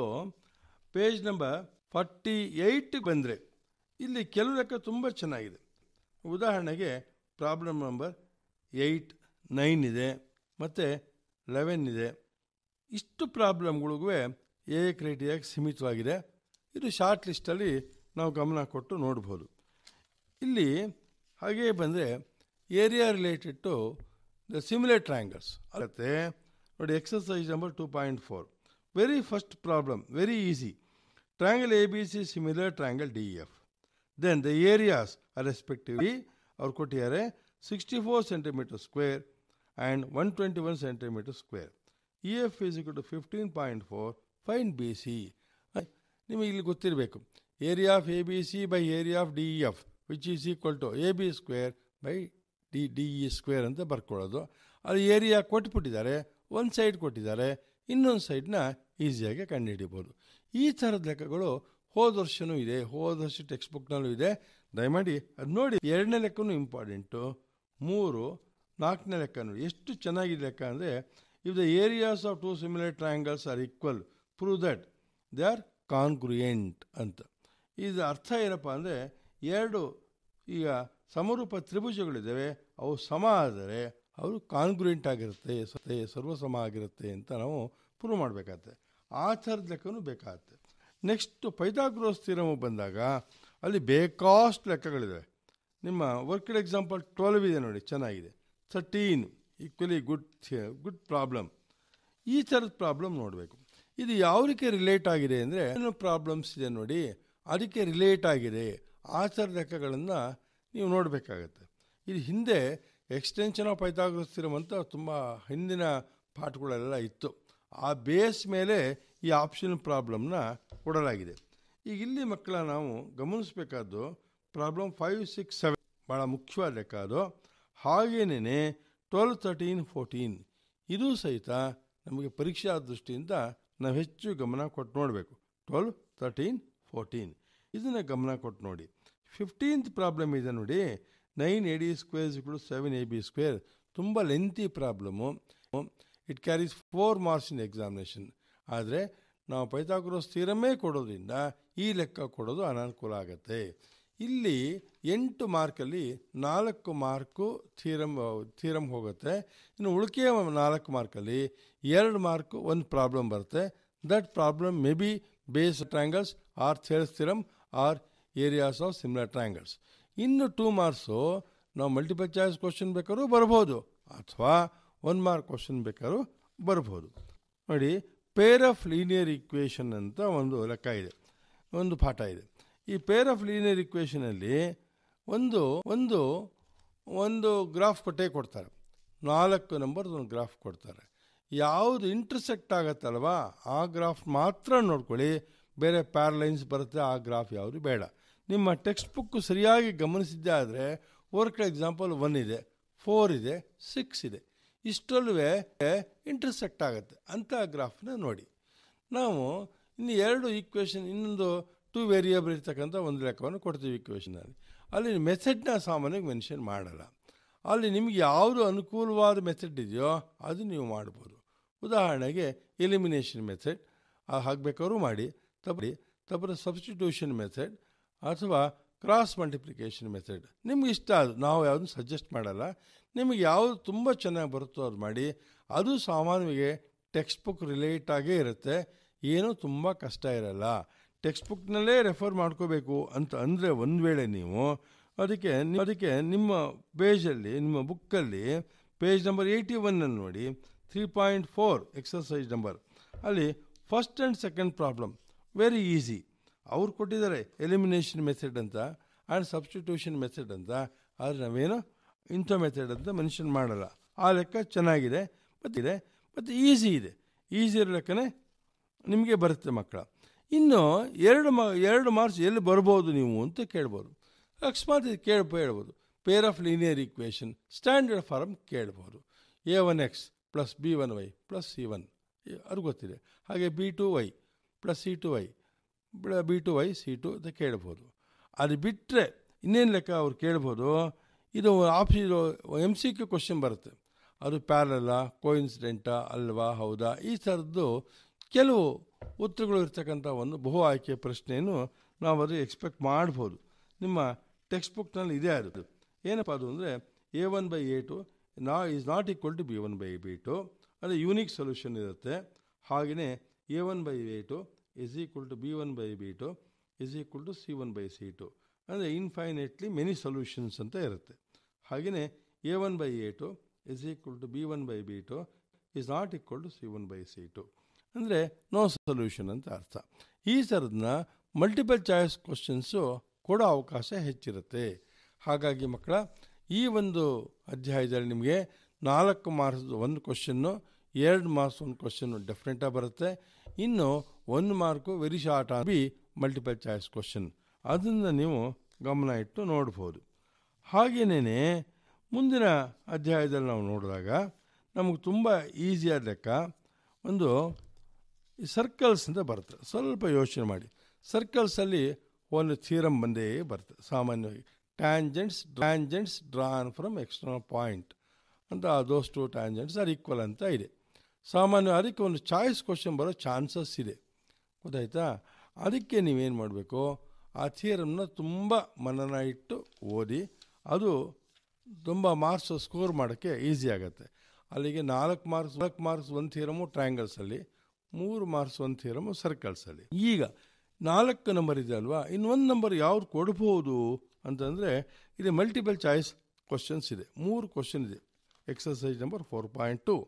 page number forty eight ಬಂದರೆ ಇಲ್ಲಿ ಕೆಲವು ಲೆಕ್ಕ ತುಂಬ ಚೆನ್ನಾಗಿದೆ ಉದಾಹರಣೆಗೆ ಪ್ರಾಬ್ಲಮ್ ನಂಬರ್ ಏಯ್ಟ್ ನೈನ್ ಇದೆ ಮತ್ತು ಲೆವೆನ್ ಇದೆ ಇಷ್ಟು ಪ್ರಾಬ್ಲಮ್ಗಳಿಗೂ ಎ ಕ್ರೈಟೀರಿಯಾಗೆ ಸೀಮಿತವಾಗಿದೆ ಇದು ಶಾರ್ಟ್ ಲಿಸ್ಟಲ್ಲಿ ನಾವು ಗಮನ ಕೊಟ್ಟು ನೋಡ್ಬೋದು ಇಲ್ಲಿ ಹಾಗೇ ಬಂದರೆ area related to the similar triangles ಅಲ್ಲತ್ತೆ ನೋಡಿ exercise number two point four very first problem very easy triangle A B C similar triangle D F then the areas are respectively ಅವ್ರು ಕೊಟ್ಟಿದ್ದಾರೆ sixty four centimetre square and one twenty one centimetre square E F is two fifteen point four find B C ನಿಮಗೆ ಇಲ್ಲಿ ಗೊತ್ತಿರಬೇಕು area of A B C by area of D E F which is equal to A B square by D D E square ಅಂತ ಬರ್ಕೊಳ್ಳೋದು ಅದು area ಕೊಟ್ಬಿಟ್ಟಿದ್ದಾರೆ ಒಂದು side ಕೊಟ್ಟಿದ್ದಾರೆ ಇನ್ನೊಂದು ಸೈಡ್ನ ಈಸಿಯಾಗಿ ಕಂಡುಹಿಡಿಬೋದು ಈ ಥರದ ಲೆಕ್ಕಗಳು ಹೋದ ವರ್ಷವೂ ಇದೆ ಹೋದ ವರ್ಷ ಟೆಕ್ಸ್ಟ್ ಬುಕ್ನಲ್ಲೂ ಇದೆ ದಯಮಾಡಿ ಅದು ನೋಡಿ ಎರಡನೇ ಲೆಕ್ಕನೂ ಇಂಪಾರ್ಟೆಂಟು ಮೂರು ನಾಲ್ಕನೇ ಲೆಕ್ಕ ನೋಡಿ ಎಷ್ಟು ಚೆನ್ನಾಗಿದೆ ಲೆಕ್ಕ ಅಂದರೆ if the areas of two similar triangles are equal prove that they are congruent ಅಂತ ಇದು ಅರ್ಥ ಏನಪ್ಪ ಅಂದರೆ ಎರಡು ಈಗ ಸಮರೂಪ ತ್ರಿಭುಜಗಳಿದ್ದಾವೆ ಅವು ಸಮ ಆದರೆ ಅವು ಕಾನ್ಗ್ರುಯೆಂಟ್ ಆಗಿರುತ್ತೆ ಸ- ಸರ್ವಸಮ ಆಗಿರುತ್ತೆ ಅಂತ ನಾವು ಪ್ರೂವ್ ಮಾಡಬೇಕಾಗತ್ತೆ ಆ ಥರದ ಲೆಕ್ಕನೂ ಬೇಕಾಗತ್ತೆ ನೆಕ್ಸ್ಟ್ ಪೈಥಾಗ್ರೋಸ್ ಥಿರಮ್ ಬಂದಾಗ ಅಲ್ಲಿ ಬೇಕಾಷ್ಟು ಲೆಕ್ಕಗಳಿವೆ ನಿಮ್ಮ ವರ್ಕ್ಡ್ ಎಕ್ಸಾಂಪಲ್ ಟ್ವೆಲ್ವ್ ಇದೆ ನೋಡಿ ಚೆನ್ನಾಗಿದೆ thirteen equally good good problem ಈ ಥರದ ಪ್ರಾಬ್ಲಮ್ ನೋಡಬೇಕು ಇದು ಯಾವ್ದಕ್ಕೆ ರಿಲೇಟ್ ಆಗಿದೆ ಅಂದರೆ ಏನು ಪ್ರಾಬ್ಲಮ್ಸ್ ಇದೆ ನೋಡಿ ಅದಕ್ಕೆ ರಿಲೇಟ್ ಆಗಿದೆ ಆ ಥರ ಲೆಕ್ಕಗಳನ್ನು ನೀವು ನೋಡಬೇಕಾಗತ್ತೆ ಇದು ಹಿಂದೆ ಎಕ್ಸ್ಟೆನ್ಷನ್ ಆಫ್ ಪೈಥಾಗ್ರಸ್ ಥಿರಮ್ ಅಂತ ತುಂಬ ಹಿಂದಿನ ಪಾಠಗಳೆಲ್ಲ ಇತ್ತು ಆ ಬೇಸ್ ಮೇಲೆ ಈ ಆಪ್ಷನ್ ಪ್ರಾಬ್ಲಮ್ನ ಕೊಡಲಾಗಿದೆ ಈಗ ಇಲ್ಲಿ ಮಕ್ಕಳ ನಾವು ಗಮನಿಸಬೇಕಾದ್ದು ಪ್ರಾಬ್ಲಮ್ ಫೈವ್ ಸಿಕ್ಸ್ ಸೆವೆನ್ ಭಾಳ ಮುಖ್ಯವಾದ ಲೆಕ್ಕ ಅದು ಹಾಗೇನೇ ಟ್ವೆಲ್ ತರ್ಟೀನ್ ಫೋರ್ಟೀನ್ ಇದು ಸಹಿತ ನಮಗೆ ಪರೀಕ್ಷಾ ದೃಷ್ಟಿಯಿಂದ ನಾವು ಹೆಚ್ಚು ಗಮನ ಕೊಟ್ಟು ನೋಡಬೇಕು ಟ್ವೆಲ್ ತರ್ಟೀನ್ ಫೋರ್ಟೀನ್ ಇದನ್ನು ಗಮನ ಕೊಟ್ಟು ನೋಡಿ ಫಿಫ್ಟೀನ್ತ್ ಪ್ರಾಬ್ಲಮ್ ಇದೆ ನೋಡಿ nine A D square equal seven A B square ತುಂಬ lengthy problem it carries four marks in examination ಆದರೆ ನಾವು ಪೈಥಾಗ್ರಸ್ ಥಿಯರಮ್ಮೇ ಕೊಡೋದ್ರಿಂದ ಈ ಲೆಕ್ಕ ಕೊಡೋದು ಅನಾನುಕೂಲ ಆಗುತ್ತೆ ಇಲ್ಲಿ ಎಂಟು ಮಾರ್ಕಲ್ಲಿ ನಾಲ್ಕು ಮಾರ್ಕು ಥಿಯರಮ್ ಥಿಯರಮ್ ಹೋಗುತ್ತೆ ಇನ್ನು ಉಳಿಕೆಯ ನಾಲ್ಕು ಮಾರ್ಕಲ್ಲಿ ಎರಡು ಮಾರ್ಕು ಒಂದು ಪ್ರಾಬ್ಲಮ್ ಬರುತ್ತೆ that problem may be base triangles are theirs theorem are areas of similar triangles ಇನ್ನು ಟೂ ಮಾರ್ಕ್ಸು ನಾವು ಮಲ್ಟಿಪಲ್ ಚಾಯ್ಸ್ ಕ್ವಶನ್ ಬೇಕಾದ್ರೂ ಬರ್ಬೋದು ಅಥವಾ ಒನ್ ಮಾರ್ಕ್ ಕ್ವಶನ್ ಬೇಕಾದ್ರೂ ಬರ್ಬೋದು ನೋಡಿ ಪೇರ್ ಆಫ್ ಲೀನಿಯರ್ ಇಕ್ವೇಷನ್ ಅಂತ ಒಂದು ಲೆಕ್ಕ ಇದೆ ಒಂದು ಪಾಠ ಇದೆ ಈ ಪೇರ್ ಆಫ್ ಲೀನಿಯರ್ ಇಕ್ವೇಷನಲ್ಲಿ ಒಂದು ಒಂದು ಒಂದು ಗ್ರಾಫ್ ಕೊಟ್ಟೇ ಕೊಡ್ತಾರೆ ನಾಲ್ಕು ನಂಬರ್ದು ಒಂದು ಗ್ರಾಫ್ ಕೊಡ್ತಾರೆ ಯಾವುದು ಇಂಟರ್ಸೆಕ್ಟ್ ಆಗತ್ತಲ್ವಾ ಆ ಗ್ರಾಫ್ ಮಾತ್ರ ನೋಡ್ಕೊಳ್ಳಿ ಬೇರೆ ಪ್ಯಾರಲೈನ್ಸ್ ಬರುತ್ತೆ ಆ ಗ್ರಾಫ್ ಯಾವುದು ಬೇಡ ನಿಮ್ಮ ಟೆಕ್ಸ್ಟ್ ಬುಕ್ ಸರಿಯಾಗಿ ಗಮನಿಸಿದ್ದೇ ಆದರೆ ವರ್ಕ್ ಎಕ್ಸಾಂಪಲ್ ಒನ್ ಇದೆ ಫೋರ್ ಇದೆ ಸಿಕ್ಸ್ ಇದೆ ಇಷ್ಟಲ್ಲೂ ಇಂಟರ್ಸೆಕ್ಟ್ ಆಗುತ್ತೆ ಅಂಥ ಗ್ರಾಫ್ನ ನೋಡಿ ನಾವು ಇನ್ನು ಎರಡು ಈಕ್ವೇಷನ್ ಇನ್ನೊಂದು ಟೂ ವೇರಿಯೇಬಲ್ ಇರ್ತಕ್ಕಂಥ ಒಂದು ಲೆಕ್ಕವನ್ನು ಕೊಡ್ತೀವಿ ಈಕ್ವೇಷನಲ್ಲಿ ಅಲ್ಲಿ ಮೆಥಡ್ನ ಸಾಮಾನ್ಯವಾಗಿ ಮೆನ್ಷನ್ ಮಾಡಲ್ಲ ಅಲ್ಲಿ ನಿಮಗೆ ಯಾವುದು ಅನುಕೂಲವಾದ ಮೆಥಡ್ ಇದೆಯೋ ಅದು ನೀವು ಮಾಡ್ಬೋದು ಉದಾಹರಣೆಗೆ ಎಲಿಮಿನೇಷನ್ ಮೆಥಡ್ ಹಾಕಬೇಕಾದ್ರೂ ಮಾಡಿ ತಪ್ಪಿ ತಪ್ಪರ ಸಬ್ಸ್ಟಿಟ್ಯೂಷನ್ ಮೆಥಡ್ ಅಥವಾ ಕ್ರಾಸ್ ಮಲ್ಟಿಪ್ಲಿಕೇಶನ್ ಮೆಥಡ್ ನಿಮ್ಗೆ ಇಷ್ಟ ಅದು ನಾವು ಯಾವುದನ್ನು ಸಜೆಸ್ಟ್ ಮಾಡಲ್ಲ ನಿಮಗೆ ಯಾವುದು ತುಂಬ ಚೆನ್ನಾಗಿ ಬರುತ್ತೋ ಅದು ಮಾಡಿ ಅದು ಸಾಮಾನ್ಯವಾಗಿ ಟೆಕ್ಸ್ಟ್ ಬುಕ್ ರಿಲೇಟಾಗೇ ಇರುತ್ತೆ ಏನೂ ತುಂಬ ಕಷ್ಟ ಇರಲ್ಲ ಟೆಕ್ಸ್ಟ್ ಬುಕ್ನಲ್ಲೇ ರೆಫರ್ ಮಾಡ್ಕೋಬೇಕು ಅಂತ ಅಂದರೆ ಒಂದು ವೇಳೆ ನೀವು ಅದಕ್ಕೆ ಅದಕ್ಕೆ ನಿಮ್ಮ ಪೇಜಲ್ಲಿ ನಿಮ್ಮ ಬುಕ್ಕಲ್ಲಿ ಪೇಜ್ ನಂಬರ್ ಏಯ್ಟಿ ಒನ್ನಲ್ಲಿ ನೋಡಿ three point four exercise number ಅಲ್ಲಿ first and second problem very easy ಅವ್ರು ಕೊಟ್ಟಿದ್ದಾರೆ ಎಲಿಮಿನೇಷನ್ ಮೆಥಡ್ ಅಂತ ಆ್ಯಂಡ್ ಸಬ್ಸ್ಟಿಟ್ಯೂಷನ್ ಮೆಥಡ್ ಅಂತ ಆದರೆ ನಾವೇನು ಇಂಥ ಮೆಥಡ್ ಅಂತ ಮೆನ್ಷನ್ ಮಾಡಲ್ಲ ಆ ಲೆಕ್ಕ ಚೆನ್ನಾಗಿದೆ ಮತ್ತಿದೆ ಮತ್ತು ಈಸಿ ಇದೆ ಈಸಿ ಇರೋ ಲೆಕ್ಕನೇ ನಿಮಗೆ ಬರುತ್ತೆ ಮಕ್ಕಳ ಇನ್ನು ಎರಡು ಮಾ ಎರಡು ಮಾರ್ಕ್ಸ್ ಎಲ್ಲಿ ಬರ್ಬೋದು ನೀವು ಅಂತ ಕೇಳ್ಬೋದು ಅಕಸ್ಮಾತ್ ಇದು ಕೇಳ ಹೇಳ್ಬೋದು pair of linear equation standard form ಕೇಳ್ಬೋದು A one X plus B one Y plus C one ಅದು ಗೊತ್ತಿದೆ ಹಾಗೆ B two Y plus C two Y B two Y C two ಅಂತ ಕೇಳ್ಬೋದು ಅದು ಬಿಟ್ಟರೆ ಇನ್ನೇನು ಲೆಕ್ಕ ಅವ್ರು ಕೇಳ್ಬೋದು ಇದು option M C Q question ಬರುತ್ತೆ ಅದು ಪ್ಯಾರಲ್ಲ ಕೋಇನ್ಸಿಡೆಂಟಾ ಅಲ್ವಾ ಹೌದಾ ಈ ಥರದ್ದು ಕೆಲವು ಉತ್ತರಗಳು ಇರ್ತಕ್ಕಂಥ ಒಂದು ಬಹು ಆಯ್ಕೆ ಪ್ರಶ್ನೆಯನ್ನು ನಾವು ಅದು ಎಕ್ಸ್ಪೆಕ್ಟ್ ಮಾಡ್ಬೋದು ನಿಮ್ಮ ಟೆಕ್ಸ್ಟ್ ಬುಕ್ನಲ್ಲಿ ಇದೆ ಅದು ಏನಪ್ಪ ಅದು ಅಂದರೆ A one by A two ನಾ is not equal to B one by B two ಅದು ಯೂನಿಕ್ ಸೊಲ್ಯೂಷನ್ ಇರುತ್ತೆ ಹಾಗೆಯೇ A one by A two is equal to B one by B two is equal to C one by C two ಅಂದರೆ infinitely many solutions ಅಂತ ಇರುತ್ತೆ ಹಾಗೆಯೇ A one by A two is equal to B one by B two is not equal to C one by C two ಅಂದರೆ no solution ಅಂತ ಅರ್ಥ ಈ ಥರದನ್ನ multiple choice questions ಕೊಡೋ ಅವಕಾಶ ಹೆಚ್ಚಿರುತ್ತೆ ಹಾಗಾಗಿ ಮಕ್ಕಳ ಈ ಒಂದು ಅಧ್ಯಾಯದಲ್ಲಿ ನಿಮಗೆ ನಾಲ್ಕು ಮಾರ್ಕ್ಸ್ ಒಂದು ಕ್ವಶನ್ನು ಎರಡು ಮಾರ್ಕ್ಸ್ ಒಂದು ಕ್ವಶನ್ನು ಡೆಫಿನೆಟಾಗಿ ಬರುತ್ತೆ ಇನ್ನು ಒಂದು mark very short B multiple choice question ಅದನ್ನು ನೀವು ಗಮನ ಇಟ್ಟು ನೋಡ್ಬೋದು ಹಾಗೆಯೇ ಮುಂದಿನ ಅಧ್ಯಾಯದಲ್ಲಿ ನಾವು ನೋಡಿದಾಗ ನಮಗೆ ತುಂಬ ಈಸಿಯಾದ ಲೆಕ್ಕ ಒಂದು ಸರ್ಕಲ್ಸ್ ಅಂತ ಬರುತ್ತೆ ಸ್ವಲ್ಪ ಯೋಚನೆ ಮಾಡಿ ಸರ್ಕಲ್ಸಲ್ಲಿ ಒಂದು ಥಿಯರಮ್ ಬಂದೇ ಬರುತ್ತೆ ಸಾಮಾನ್ಯವಾಗಿ tangents tangents drawn from external point ಅಂತ those two tangents are equal ಅಂತ ಇದೆ ಸಾಮಾನ್ಯ ಅದಕ್ಕೆ ಒಂದು ಚಾಯ್ಸ್ ಕ್ವಶನ್ ಬರೋ ಚಾನ್ಸಸ್ ಇದೆ ಗೊತ್ತಾಯ್ತಾ ಅದಕ್ಕೆ ನೀವೇನು ಮಾಡಬೇಕು ಆ ಥಿಯರಮ್ನ ತುಂಬ ಮನನ ಇಟ್ಟು ಓದಿ ಅದು ತುಂಬ ಮಾರ್ಕ್ಸ್ ಸ್ಕೋರ್ ಮಾಡೋಕ್ಕೆ ಈಸಿ ಆಗುತ್ತೆ ಅಲ್ಲಿಗೆ ನಾಲ್ಕು ಮಾರ್ಕ್ಸ್ ನಾಲ್ಕು ಮಾರ್ಕ್ಸ್ ಒಂದು ಥಿಯರಮು ಟ್ರಯಾಂಗಲ್ಸಲ್ಲಿ ಮೂರು ಮಾರ್ಕ್ಸ್ ಒಂದು ಥಿಯರಮು ಸರ್ಕಲ್ಸಲ್ಲಿ ಈಗ ನಾಲ್ಕು ನಂಬರ್ ಇದೆ ಅಲ್ವಾ ಇನ್ನೊಂದು ನಂಬರ್ ಯಾವ್ದು ಕೊಡ್ಬೋದು ಅಂತಂದರೆ ಇದು ಮಲ್ಟಿಪಲ್ ಚಾಯ್ಸ್ ಕ್ವಶನ್ಸ್ ಇದೆ ಮೂರು ಕ್ವಶನ್ ಇದೆ exercise number four point two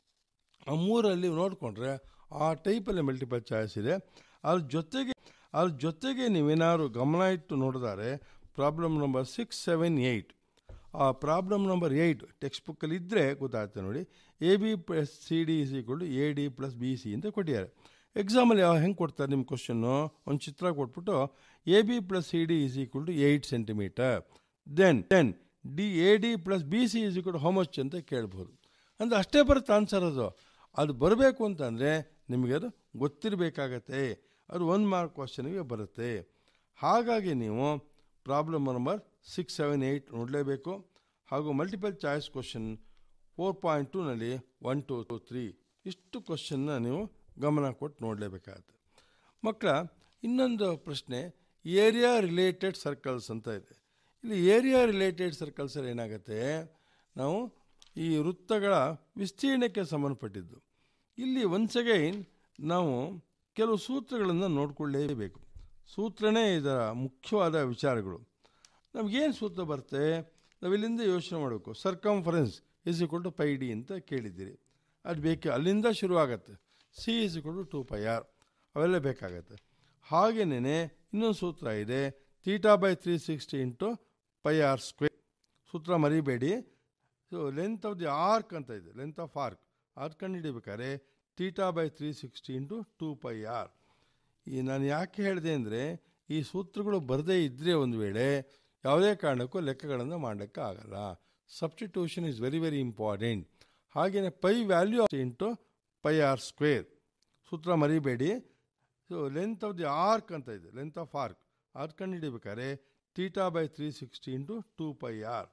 ಆ ಮೂರಲ್ಲಿ ನೋಡಿಕೊಂಡ್ರೆ ಆ ಟೈಪಲ್ಲಿ ಮಲ್ಟಿಪಲ್ ಚಾಯ್ಸ್ ಇದೆ ಅದ್ರ ಜೊತೆಗೆ ಅದ್ರ ಜೊತೆಗೆ ನೀವೇನಾದ್ರು ಗಮನ ಇಟ್ಟು ನೋಡಿದರೆ problem number six seven eight ಆ ಪ್ರಾಬ್ಲಮ್ ನಂಬರ್ ಏಯ್ಟ್ ಟೆಕ್ಸ್ಟ್ ಬುಕ್ಕಲ್ಲಿ ಇದ್ದರೆ ಗೊತ್ತಾಗುತ್ತೆ ನೋಡಿ A B plus C D is equal to A D plus B C ಅಂತ ಕೊಟ್ಟಿದ್ದಾರೆ ಎಕ್ಸಾಮಲ್ಲಿ ಯಾವ ಹೆಂಗೆ ಕೊಡ್ತಾರೆ ನಿಮ್ಮ ಕ್ವಶನ್ನು ಒಂದು ಚಿತ್ರ ಕೊಟ್ಬಿಟ್ಟು A B plus C D is equal to eight centimetre then then D A D plus B C is equal to how much ಅಂತ ಕೇಳ್ಬೋದು ಅಂದರೆ ಅಷ್ಟೇ ಬರುತ್ತೆ ಆನ್ಸರ್ ಅದು ಅದು ಬರಬೇಕು ಅಂತಂದರೆ ನಿಮಗೆ ಅದು ಗೊತ್ತಿರಬೇಕಾಗತ್ತೆ ಅದು ಒಂದು ಮಾರ್ಕ್ ಕ್ವಶನ್ಗೆ ಬರುತ್ತೆ ಹಾಗಾಗಿ ನೀವು problem number six seven eight ನೋಡಲೇಬೇಕು ಹಾಗೂ multiple choice question four point ಟೂನಲ್ಲಿ ಒನ್ ಟು ಟು ತ್ರೀ ಇಷ್ಟು ಕ್ವಶನ್ನ ನೀವು ಗಮನ ಕೊಟ್ಟು ನೋಡಲೇಬೇಕಾಗತ್ತೆ ಮಕ್ಕಳ ಇನ್ನೊಂದು ಪ್ರಶ್ನೆ ಏರಿಯಾ ರಿಲೇಟೆಡ್ ಸರ್ಕಲ್ಸ್ ಅಂತ ಇದೆ ಇಲ್ಲಿ ಏರಿಯಾ ರಿಲೇಟೆಡ್ ಸರ್ಕಲ್ಸಲ್ಲಿ ಏನಾಗುತ್ತೆ ನಾವು ಈ ವೃತ್ತಗಳ ವಿಸ್ತೀರ್ಣಕ್ಕೆ ಸಂಬಂಧಪಟ್ಟಿದ್ದು ಇಲ್ಲಿ ಒನ್ಸ್ ಅಗೈನ್ ನಾವು ಕೆಲವು ಸೂತ್ರಗಳನ್ನು ನೋಡಿಕೊಳ್ಳೇಬೇಕು ಸೂತ್ರನೇ ಇದರ ಮುಖ್ಯವಾದ ವಿಚಾರಗಳು ನಮಗೇನು ಸೂತ್ರ ಬರುತ್ತೆ ನಾವಿಲ್ಲಿಂದ ಯೋಚನೆ ಮಾಡಬೇಕು circumference is equal to pi D ಅಂತ ಕೇಳಿದ್ದೀರಿ ಅದು ಬೇಕು ಅಲ್ಲಿಂದ ಶುರು ಆಗುತ್ತೆ C is equal to two pi R ಅವೆಲ್ಲ ಬೇಕಾಗತ್ತೆ ಹಾಗೆಯೇ ಇನ್ನೊಂದು ಸೂತ್ರ ಇದೆ theta by three sixty into pi R square ಸೂತ್ರ ಮರಿಬೇಡಿ so length of the arc ಅಂತ ಇದೆ ಲೆಂತ್ ಆಫ್ ಆರ್ಕ್ ಆರ್ಕ್ ಕಂಡುಹಿಡಿಬೇಕಾದ್ರೆ theta by three sixty into two pi R ಈ ನಾನು ಯಾಕೆ ಹೇಳಿದೆ ಅಂದರೆ ಈ ಸೂತ್ರಗಳು ಬರದೇ ಇದ್ದರೆ ಒಂದು ವೇಳೆ ಯಾವುದೇ ಕಾರಣಕ್ಕೂ ಲೆಕ್ಕಗಳನ್ನು ಮಾಡೋಕ್ಕೆ ಆಗಲ್ಲ substitution is very very important ಹಾಗೆಯೇ pi value into pi R square ಸೂತ್ರ ಮರಿಬೇಡಿ so length of the arc ಅಂತ ಇದೆ ಲೆಂತ್ ಆಫ್ ಆರ್ಕ್ ಆರ್ಕ್ ಕಂಡುಹಿಡಿಬೇಕಾದ್ರೆ theta by three sixty into two pi R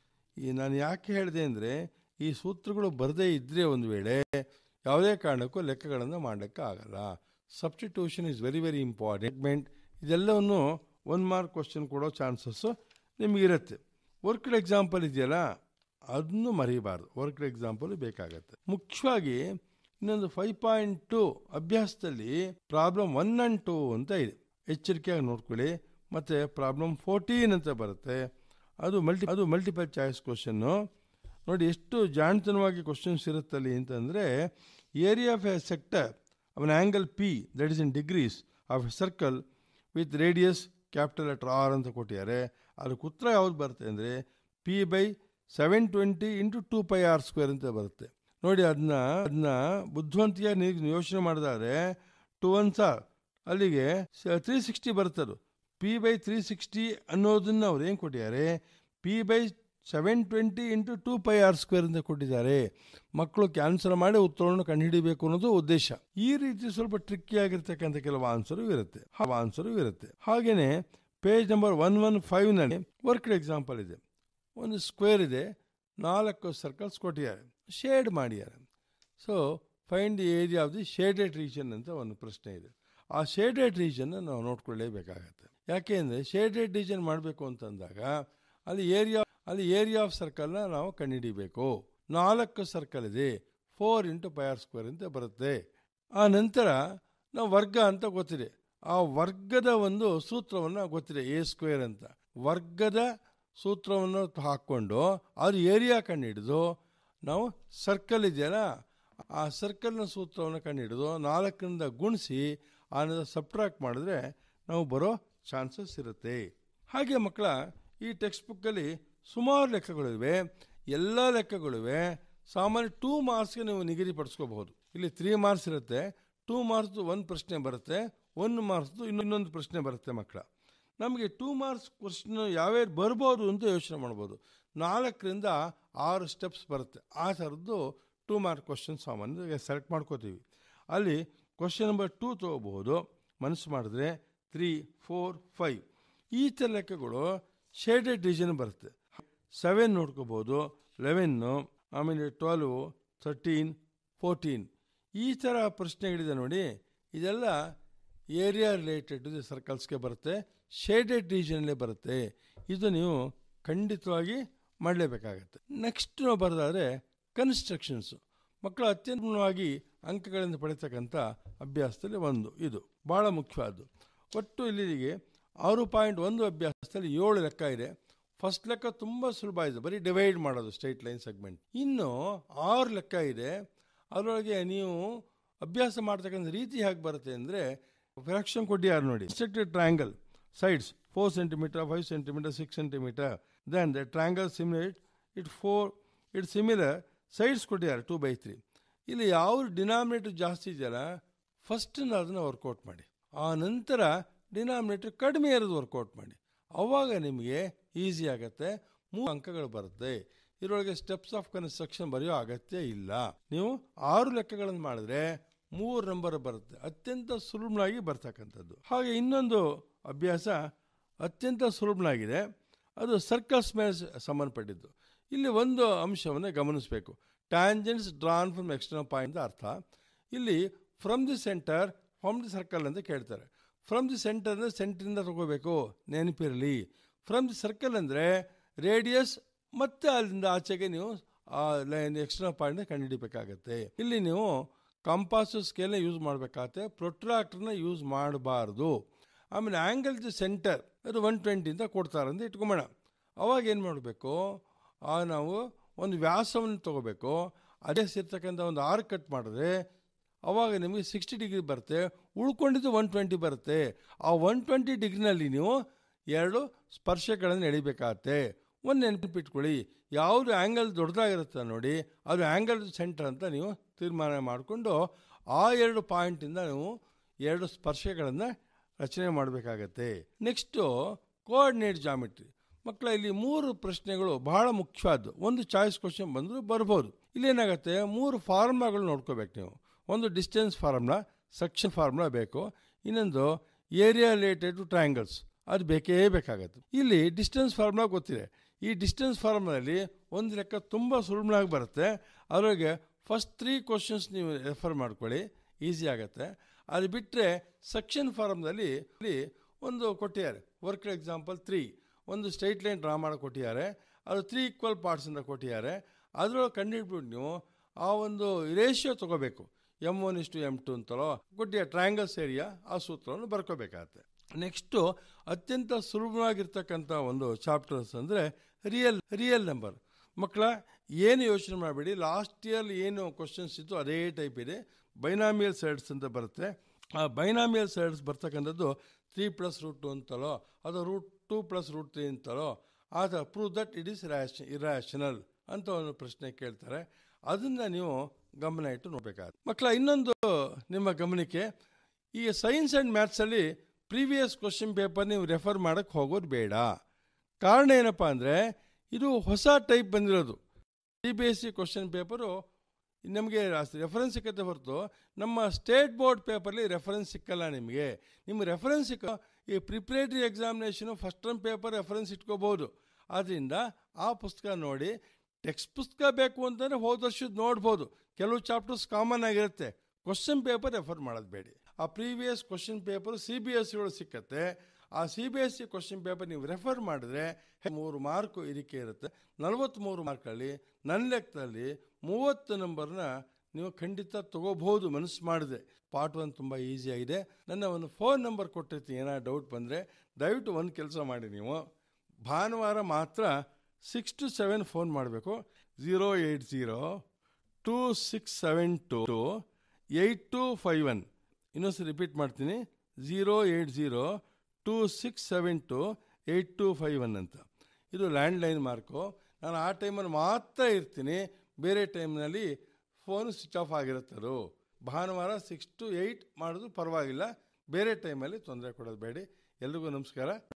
ಈ ನಾನು ಯಾಕೆ ಹೇಳಿದೆ ಅಂದರೆ ಈ ಸೂತ್ರಗಳು ಬರದೇ ಇದ್ದರೆ ಒಂದು ವೇಳೆ ಯಾವುದೇ ಕಾರಣಕ್ಕೂ ಲೆಕ್ಕಗಳನ್ನು ಮಾಡೋಕ್ಕೆ ಆಗಲ್ಲ substitution is very very important ಇದೆಲ್ಲವನ್ನು ಒನ್ ಮಾರ್ಕ್ ಕ್ವಶನ್ ಕೊಡೋ ಚಾನ್ಸಸ್ಸು ನಿಮಗಿರುತ್ತೆ ವರ್ಕ್ಡ್ ಎಕ್ಸಾಂಪಲ್ ಇದೆಯಲ್ಲ ಅದನ್ನು ಮರಿಬಾರ್ದು ವರ್ಕ್ಡ್ ಎಕ್ಸಾಂಪಲ್ ಬೇಕಾಗತ್ತೆ ಮುಖ್ಯವಾಗಿ ಇನ್ನೊಂದು ಫೈವ್ ಪಾಯಿಂಟ್ ಟು ಅಭ್ಯಾಸದಲ್ಲಿ ಪ್ರಾಬ್ಲಮ್ ಒನ್ ಆ್ಯಂಡ್ ಟು ಅಂತ ಇದೆ ಎಚ್ಚರಿಕೆಯಾಗಿ ನೋಡ್ಕೊಳ್ಳಿ ಮತ್ತು ಪ್ರಾಬ್ಲಮ್ ಫೋರ್ಟೀನ್ ಅಂತ ಬರುತ್ತೆ ಅದು ಮಲ್ಟಿ ಅದು ಮಲ್ಟಿಪಲ್ ಚಾಯ್ಸ್ ಕ್ವಶನ್ನು ನೋಡಿ ಎಷ್ಟು ಜಾಣತನವಾಗಿ ಕ್ವಶನ್ಸ್ ಇರುತ್ತಲ್ಲಿ ಅಂತಂದರೆ area of a sector of an angle P that is in degrees of a circle with radius capital letter R ಅಂತ ಕೊಟ್ಟಿದ್ದಾರೆ ಅದಕ್ಕೆ ಉತ್ತರ ಯಾವ್ದು ಬರುತ್ತೆ ಅಂದರೆ P by seven twenty into two pi R square ಅಂತ ಬರುತ್ತೆ ನೋಡಿ ಅದನ್ನ ಅದನ್ನ ಬುದ್ಧಿವಂತಿಯಾಗಿ ನೀವು ಯೋಚನೆ ಮಾಡಿದ್ರೆ ಟು ಒನ್ ಸಾರ್ ಅಲ್ಲಿಗೆ ತ್ರೀ ಸಿಕ್ಸ್ಟಿ ಬರ್ತದು ಪಿ ಬೈ ತ್ರೀ ಸಿಕ್ಸ್ಟಿ ಅನ್ನೋದನ್ನ ಅವ್ರು ಏನು ಕೊಟ್ಟಿದ್ದಾರೆ P by seven twenty into two pi R square ಅಂತ ಕೊಟ್ಟಿದ್ದಾರೆ ಮಕ್ಕಳು ಕ್ಯಾನ್ಸಲ್ ಮಾಡಿ ಉತ್ತರವನ್ನು ಕಂಡುಹಿಡಿಬೇಕು ಅನ್ನೋದು ಉದ್ದೇಶ ಈ ರೀತಿ ಸ್ವಲ್ಪ ಟ್ರಿಕ್ಕಿ ಆಗಿರ್ತಕ್ಕಂಥ ಕೆಲವು ಆನ್ಸರು ಇರುತ್ತೆ ಆನ್ಸರು ಇರುತ್ತೆ ಹಾಗೇನೆ ಪೇಜ್ ನಂಬರ್ ಒನ್ ಒನ್ ಫೈವ್ನಲ್ಲಿ ವರ್ಕ್ಡ್ ಎಕ್ಸಾಂಪಲ್ ಇದೆ ಒಂದು ಸ್ಕ್ವೇರ್ ಇದೆ ನಾಲ್ಕು ಸರ್ಕಲ್ಸ್ ಕೊಟ್ಟಿದ್ದಾರೆ ಶೇಡ್ ಮಾಡಿದ್ದಾರೆ so find the area of the shaded region ಅಂತ ಒಂದು ಪ್ರಶ್ನೆ ಇದೆ ಆ ಶೇಡೆಡ್ ರೀಜನ್ ನಾವು ನೋಡ್ಕೊಳ್ಳೇಬೇಕಾಗತ್ತೆ ಯಾಕೆ ಅಂದರೆ ಶೇಡೆಡ್ ರೀಜನ್ ಮಾಡಬೇಕು ಅಂತಂದಾಗ ಅಲ್ಲಿ ಏರಿಯಾ ಅಲ್ಲಿ ಏರಿಯಾ ಆಫ್ ಸರ್ಕಲ್ನ ನಾವು ಕಂಡುಹಿಡಿಬೇಕು ನಾಲ್ಕು ಸರ್ಕಲ್ ಇದೆ four into pi R square ಅಂತ ಬರುತ್ತೆ ಆ ನಂತರ ನಾವು ವರ್ಗ ಅಂತ ಗೊತ್ತಿದೆ ಆ ವರ್ಗದ ಒಂದು ಸೂತ್ರವನ್ನು ಗೊತ್ತಿದೆ ಎ ಸ್ಕ್ವೇರ್ ಅಂತ ವರ್ಗದ ಸೂತ್ರವನ್ನು ಹಾಕ್ಕೊಂಡು ಅದು ಏರಿಯಾ ಕಂಡುಹಿಡಿದು ನಾವು ಸರ್ಕಲ್ ಇದೆಯಲ್ಲ ಆ ಸರ್ಕಲ್ನ ಸೂತ್ರವನ್ನು ಕಂಡುಹಿಡಿದು ನಾಲ್ಕರಿಂದ ಗುಣಿಸಿ ಆನಂತರ ಸಬ್ಟ್ರಾಕ್ಟ್ ಮಾಡಿದ್ರೆ ನಾವು ಬರೋ ಚಾನ್ಸಸ್ ಇರುತ್ತೆ ಹಾಗೆ ಮಕ್ಕಳ ಈ ಟೆಕ್ಸ್ಟ್ ಬುಕ್ಕಲ್ಲಿ ಸುಮಾರು ಲೆಕ್ಕಗಳಿವೆ ಎಲ್ಲ ಲೆಕ್ಕಗಳಿವೆ ಸಾಮಾನ್ಯ ಟೂ ಮಾರ್ಕ್ಸ್ಗೆ ನೀವು ನಿಗದಿಪಡಿಸ್ಕೋಬಹುದು ಇಲ್ಲಿ ತ್ರೀ ಮಾರ್ಕ್ಸ್ ಇರುತ್ತೆ ಟೂ ಮಾರ್ಕ್ಸ್ದು ಒಂದು ಪ್ರಶ್ನೆ ಬರುತ್ತೆ ಒಂದು ಮಾರ್ಕ್ಸ್ದು ಇನ್ನೊಂದು ಪ್ರಶ್ನೆ ಬರುತ್ತೆ ಮಕ್ಕಳ ನಮಗೆ ಟೂ ಮಾರ್ಕ್ಸ್ ಕ್ವಶನ್ ಯಾವ್ಯಾವ ಬರ್ಬೋದು ಅಂತ ಯೋಚನೆ ಮಾಡ್ಬೋದು ನಾಲ್ಕರಿಂದ ಆರು ಸ್ಟೆಪ್ಸ್ ಬರುತ್ತೆ ಆ ಥರದ್ದು ಟೂ ಮಾರ್ಕ್ ಕ್ವಶನ್ ಸಾಮಾನ್ಯ ಸೆಲೆಕ್ಟ್ ಮಾಡ್ಕೋತೀವಿ ಅಲ್ಲಿ ಕ್ವಶನ್ ನಂಬರ್ ಟೂ ತೊಗೋಬಹುದು ಮನಸ್ಸು ಮಾಡಿದ್ರೆ ತ್ರೀ ಫೋರ್ ಫೈವ್ ಈ ಥರ ಲೆಕ್ಕಗಳು ಶೇಡೆಡ್ ಡಿವಿಷನ್ ಬರುತ್ತೆ ಸೆವೆನ್ ನೋಡ್ಕೋಬೋದು ಲೆವೆನ್ನು ಆಮೇಲೆ ಟ್ವೆಲ್ವು ಥರ್ಟೀನ್ ಫೋರ್ಟೀನ್ ಈ ಥರ ಪ್ರಶ್ನೆಗಳಿದೆ ನೋಡಿ ಇದೆಲ್ಲ ಏರಿಯಾ ರಿಲೇಟೆಡ್ ಸರ್ಕಲ್ಸ್ಗೆ ಬರುತ್ತೆ ಶೇಡೆಡ್ ರೀಜನಲ್ಲೇ ಬರುತ್ತೆ ಇದು ನೀವು ಖಂಡಿತವಾಗಿ ಮಾಡಲೇಬೇಕಾಗತ್ತೆ ನೆಕ್ಸ್ಟ್ ನಾವು ಬರೋದಾದರೆ ಕನ್ಸ್ಟ್ರಕ್ಷನ್ಸು ಮಕ್ಕಳು ಅತ್ಯಂತವಾಗಿ ಅಂಕಗಳಿಂದ ಪಡಿತಕ್ಕಂಥ ಅಭ್ಯಾಸದಲ್ಲಿ ಒಂದು ಇದು ಭಾಳ ಮುಖ್ಯವಾದ್ದು ಒಟ್ಟು ಇಲ್ಲಿಗೆ ಆರು ಪಾಯಿಂಟ್ ಒಂದು ಅಭ್ಯಾಸದಲ್ಲಿ ಏಳು ಲೆಕ್ಕ ಇದೆ ಫಸ್ಟ್ ಲೆಕ್ಕ ತುಂಬ ಸುಲಭ ಇದೆ ಬರೀ ಡಿವೈಡ್ ಮಾಡೋದು ಸ್ಟ್ರೈಟ್ ಲೈನ್ ಸೆಗ್ಮೆಂಟ್ ಇನ್ನು ಆರು ಲೆಕ್ಕ ಇದೆ ಅದರೊಳಗೆ ನೀವು ಅಭ್ಯಾಸ ಮಾಡ್ತಕ್ಕಂಥ ರೀತಿ ಹೇಗೆ ಬರುತ್ತೆ ಅಂದರೆ ಫ್ರಾಕ್ಷನ್ ಕೊಟ್ಟಿದ್ದಾರೆ ನೋಡಿ constructed triangle sides four centimetre five centimetre six centimetre then the triangle similar it four it similar sides ಕೊಟ್ಟಿದ್ದಾರೆ ಟೂ ಬೈ ತ್ರೀ ಇಲ್ಲಿ ಯಾವ ಡಿನಾಮಿನೇಟರ್ ಜಾಸ್ತಿ ಇದೆಯಲ್ಲ ಫಸ್ಟನ್ನ ಅದನ್ನು ವರ್ಕೌಟ್ ಮಾಡಿ ಆ ನಂತರ ಡಿನಾಮಿನೇಟರ್ ಕಡಿಮೆ ಇರೋದು ವರ್ಕೌಟ್ ಮಾಡಿ ಅವಾಗ ನಿಮಗೆ ಈಸಿ ಆಗುತ್ತೆ ಮೂರು ಅಂಕಗಳು ಬರುತ್ತೆ ಇದರೊಳಗೆ ಸ್ಟೆಪ್ಸ್ ಆಫ್ ಕನ್ಸ್ಟ್ರಕ್ಷನ್ ಬರೆಯೋ ಅಗತ್ಯ ಇಲ್ಲ ನೀವು ಆರು ಲೆಕ್ಕಗಳನ್ನು ಮಾಡಿದ್ರೆ ಮೂರು ನಂಬರ್ ಬರುತ್ತೆ ಅತ್ಯಂತ ಸುಲಭನಾಗಿ ಬರ್ತಕ್ಕಂಥದ್ದು ಹಾಗೆ ಇನ್ನೊಂದು ಅಭ್ಯಾಸ ಅತ್ಯಂತ ಸುಲಭನಾಗಿದೆ ಅದು ಸರ್ಕಲ್ಸ್ ಮೇಲೆ ಸ- ಸಂಬಂಧಪಟ್ಟಿದ್ದು ಇಲ್ಲಿ ಒಂದು ಅಂಶವನ್ನು ಗಮನಿಸಬೇಕು tangents drawn from external point ಅರ್ಥ ಇಲ್ಲಿ from the centre from the circle ಅಂತ ಕೇಳ್ತಾರೆ ಫ್ರಮ್ ದಿ ಸೆಂಟರ್ ಅಂದರೆ ಸೆಂಟ್ರಿಂದ ತಗೋಬೇಕು ನೆನಪಿರಲಿ ಫ್ರಮ್ ದಿ ಸರ್ಕಲ್ ಅಂದರೆ ರೇಡಿಯಸ್ ಮತ್ತೆ ಅಲ್ಲಿಂದ ಆಚೆಗೆ ನೀವು ಆ ಲೈನ್ ಎಕ್ಸ್ಟರ್ನಲ್ ಪಾಯಿಂಟ್ ಕಂಡುಹಿಡಿಬೇಕಾಗತ್ತೆ ಇಲ್ಲಿ ನೀವು ಕಂಪಾಸು ಸ್ಕೇಲ್ನ ಯೂಸ್ ಮಾಡಬೇಕಾಗತ್ತೆ ಪ್ರೊಟ್ರಾಕ್ಟರ್ನ ಯೂಸ್ ಮಾಡಬಾರ್ದು ಆಮೇಲೆ ಆ್ಯಂಗಲ್ ದಿ ಸೆಂಟರ್ ಅದು ಒನ್ ಟ್ವೆಂಟಿ ಅಂತ ಕೊಡ್ತಾರೆ ಅಂತ ಇಟ್ಕೊಂಬೋಣ ಅವಾಗ ಏನು ಮಾಡಬೇಕು ಆ ನಾವು ಒಂದು ವ್ಯಾಸವನ್ನು ತಗೋಬೇಕು ಅದೇ ಸೇರ್ತಕ್ಕಂಥ ಒಂದು ಆರ್ ಕಟ್ ಮಾಡಿದ್ರೆ ಅವಾಗ ನಿಮಗೆ ಸಿಕ್ಸ್ಟಿ ಡಿಗ್ರಿ ಬರುತ್ತೆ ಉಳ್ಕೊಂಡಿದ್ದು ಒನ್ ಟ್ವೆಂಟಿ ಬರುತ್ತೆ ಆ ಒನ್ ಟ್ವೆಂಟಿ ಡಿಗ್ರಿನಲ್ಲಿ ನೀವು ಎರಡು ಸ್ಪರ್ಶಗಳನ್ನು ಎಳಿಬೇಕಾಗತ್ತೆ ಒಂದು ನೆನಪಿಟ್ಕೊಳ್ಳಿ ಯಾವುದು ಆ್ಯಂಗಲ್ ದೊಡ್ಡದಾಗಿರುತ್ತೆ ನೋಡಿ ಅದು ಆ್ಯಂಗಲ್ ಸೆಂಟರ್ ಅಂತ ನೀವು ತೀರ್ಮಾನ ಮಾಡಿಕೊಂಡು ಆ ಎರಡು ಪಾಯಿಂಟಿಂದ ನೀವು ಎರಡು ಸ್ಪರ್ಶಗಳನ್ನು ರಚನೆ ಮಾಡಬೇಕಾಗತ್ತೆ ನೆಕ್ಸ್ಟು ಕೋಆರ್ಡಿನೇಟ್ ಜಾಮಿಟ್ರಿ ಮಕ್ಕಳ ಇಲ್ಲಿ ಮೂರು ಪ್ರಶ್ನೆಗಳು ಬಹಳ ಮುಖ್ಯವಾದ್ದು ಒಂದು ಚಾಯ್ಸ್ ಕ್ವಶನ್ ಬಂದರೂ ಬರ್ಬೋದು ಇಲ್ಲೇನಾಗುತ್ತೆ ಮೂರು ಫಾರ್ಮುಲಾಗಳು ನೋಡ್ಕೋಬೇಕು ನೀವು ಒಂದು ಡಿಸ್ಟೆನ್ಸ್ ಫಾರ್ಮುಲಾ ಸೆಕ್ಷನ್ ಫಾರ್ಮುಲಾ ಬೇಕು ಇನ್ನೊಂದು ಏರಿಯಾ ರಿಲೇಟೆಡ್ ಟು ಟ್ರಯಾಂಗಲ್ಸ್ ಅದು ಬೇಕೇ ಬೇಕಾಗತ್ತೆ ಇಲ್ಲಿ ಡಿಸ್ಟೆನ್ಸ್ ಫಾರ್ಮುಲಾ ಗೊತ್ತಿದೆ ಈ ಡಿಸ್ಟೆನ್ಸ್ ಫಾರ್ಮುಲಾದಲ್ಲಿ ಒಂದು ಲೆಕ್ಕ ತುಂಬ ಸುಲಭನಾಗಿ ಬರುತ್ತೆ ಅದರೊಳಗೆ ಫಸ್ಟ್ ತ್ರೀ ಕ್ವಶನ್ಸ್ ನೀವು ರೆಫರ್ ಮಾಡ್ಕೊಳ್ಳಿ ಈಸಿ ಆಗುತ್ತೆ ಅದು ಬಿಟ್ಟರೆ ಸೆಕ್ಷನ್ ಫಾರ್ಮ್ದಲ್ಲಿ ಇಲ್ಲಿ ಒಂದು ಕೊಟ್ಟಿದ್ದಾರೆ ವರ್ಕ್ ಎಕ್ಸಾಂಪಲ್ ತ್ರೀ ಒಂದು ಸ್ಟ್ರೈಟ್ ಲೈನ್ ಡ್ರಾ ಮಾಡೋ ಕೊಟ್ಟಿದ್ದಾರೆ ಅದು ತ್ರೀ ಈಕ್ವಲ್ ಪಾರ್ಟ್ಸಿಂದ ಕೊಟ್ಟಿದ್ದಾರೆ ಅದರೊಳಗೆ ಕಂಡುಹಿಡ್ಬಿಟ್ಟು ನೀವು ಆ ಒಂದು ರೇಷಿಯೋ ತೊಗೋಬೇಕು ಎಮ್ ಒನ್ ಇಷ್ಟು ಎಮ್ ಟು ಅಂತಲೋ ಕೊಟ್ಟಿಯ ಟ್ರಯಾಂಗಲ್ಸ್ ಏರಿಯಾ ಆ ಸೂತ್ರವನ್ನು ಬರ್ಕೋಬೇಕಾಗತ್ತೆ ನೆಕ್ಸ್ಟು ಅತ್ಯಂತ ಸುಲಭವಾಗಿರ್ತಕ್ಕಂಥ ಒಂದು ಚಾಪ್ಟರ್ಸ್ ಅಂದರೆ ರಿಯಲ್ ರಿಯಲ್ ನಂಬರ್ ಮಕ್ಕಳ ಏನು ಯೋಚನೆ ಮಾಡಬೇಡಿ ಲಾಸ್ಟ್ ಇಯರ್ ಏನು ಕ್ವಶನ್ಸ್ ಇತ್ತು ಅದೇ ಟೈಪ್ ಇದೆ ಬೈನಾಮಿಯಲ್ ಸೈಡ್ಸ್ ಅಂತ ಬರುತ್ತೆ ಆ ಬೈನಾಮಿಯಲ್ ಸೈಡ್ಸ್ ಬರ್ತಕ್ಕಂಥದ್ದು ತ್ರೀ ಪ್ಲಸ್ ರೂಟ್ ಟು ಅಂತಲೋ ಅದು root two plus root three ಅಂತಲೋ ಆ ಥರ ಪ್ರೂವ್ ದಟ್ ಇಟ್ ಈಸ್ ರ್ಯಾಶ್ ಇರ್ಯಾಷನಲ್ ಅಂತ ಒಂದು ಪ್ರಶ್ನೆ ಕೇಳ್ತಾರೆ ಅದನ್ನು ನೀವು ಗಮನ ಇಟ್ಟು ನೋಡಬೇಕಾಗುತ್ತೆ ಮಕ್ಕಳ ಇನ್ನೊಂದು ನಿಮ್ಮ ಗಮನಕ್ಕೆ ಈಗ ಸೈನ್ಸ್ ಆ್ಯಂಡ್ ಮ್ಯಾಥ್ಸಲ್ಲಿ ಪ್ರೀವಿಯಸ್ ಕ್ವಶನ್ ಪೇಪರ್ ನೀವು ರೆಫರ್ ಮಾಡೋಕ್ಕೆ ಹೋಗೋದು ಬೇಡ ಕಾರಣ ಏನಪ್ಪ ಅಂದರೆ ಇದು ಹೊಸ ಟೈಪ್ ಬಂದಿರೋದು C B S C question paper ನಮಗೆ ರೆಫರೆನ್ಸ್ ಸಿಕ್ಕತ್ತೆ ಹೊರತು ನಮ್ಮ ಸ್ಟೇಟ್ ಬೋರ್ಡ್ ಪೇಪರ್ಲಿ ರೆಫರೆನ್ಸ್ ಸಿಕ್ಕಲ್ಲ ನಿಮಗೆ ನಿಮ್ಮ ರೆಫರೆನ್ಸ್ ಸಿಕ್ಕ ಈ preparatory examination first term paper reference ಇಟ್ಕೋಬೋದು ಆದ್ದರಿಂದ ಆ ಪುಸ್ತಕ ನೋಡಿ ಟೆಕ್ಸ್ಟ್ ಪುಸ್ತಕ ಬೇಕು ಅಂತಂದರೆ ಹೋದ ವರ್ಷದ ನೋಡ್ಬೋದು ಕೆಲವು ಚಾಪ್ಟರ್ಸ್ ಕಾಮನ್ ಆಗಿರುತ್ತೆ ಕ್ವಶನ್ ಪೇಪರ್ ರೆಫರ್ ಮಾಡೋದು ಬೇಡಿ ಆ previous question paper C B S ಸಿಗಳು ಸಿಕ್ಕತ್ತೆ ಆ C B S C question paper ನೀವು ರೆಫರ್ ಮಾಡಿದ್ರೆ ಮೂರು ಮಾರ್ಕು ಇದಕ್ಕೆ ಇರುತ್ತೆ ನಲವತ್ತ್ಮೂರು ಮಾರ್ಕಲ್ಲಿ ನನ್ನ ಲೆಕ್ಕದಲ್ಲಿ ಮೂವತ್ತು ನಂಬರ್ನ ನೀವು ಖಂಡಿತ ತಗೋಬಹುದು ಮನಸ್ಸು ಮಾಡಿದೆ ಪಾರ್ಟ್ ಒನ್ ತುಂಬ ಈಸಿಯಾಗಿದೆ ನನ್ನ ಒಂದು ಫೋನ್ ನಂಬರ್ ಕೊಟ್ಟಿರ್ತೀನಿ ಏನಾದ್ರು ಡೌಟ್ ಬಂದರೆ ದಯವಿಟ್ಟು ಒಂದು ಕೆಲಸ ಮಾಡಿ ನೀವು ಭಾನುವಾರ ಮಾತ್ರ ಸಿಕ್ಸ್ ಟು ಸೆವೆನ್ ಫೋನ್ ಮಾಡಬೇಕು zero eight zero two six seven two eight two five one ಇನ್ನೊಂದ್ಸರಿ ರಿಪೀಟ್ ಮಾಡ್ತೀನಿ zero eight zero two six seven two eight two five one ಅಂತ ಇದು ಲ್ಯಾಂಡ್ಲೈನ್ ಮಾರ್ಕು ನಾನು ಆ ಟೈಮಲ್ಲಿ ಮಾತ್ರ ಇರ್ತೀನಿ ಬೇರೆ ಟೈಮ್ನಲ್ಲಿ ಫೋನ್ ಸ್ವಿಚ್ ಆಫ್ ಆಗಿರುತ್ತದು ಭಾನುವಾರ ಸಿಕ್ಸ್ ಟು ಏಯ್ಟ್ ಮಾಡೋದು ಪರವಾಗಿಲ್ಲ ಬೇರೆ ಟೈಮಲ್ಲಿ ತೊಂದರೆ ಕೊಡೋದು ಬೇಡಿ ಎಲ್ರಿಗೂ ನಮಸ್ಕಾರ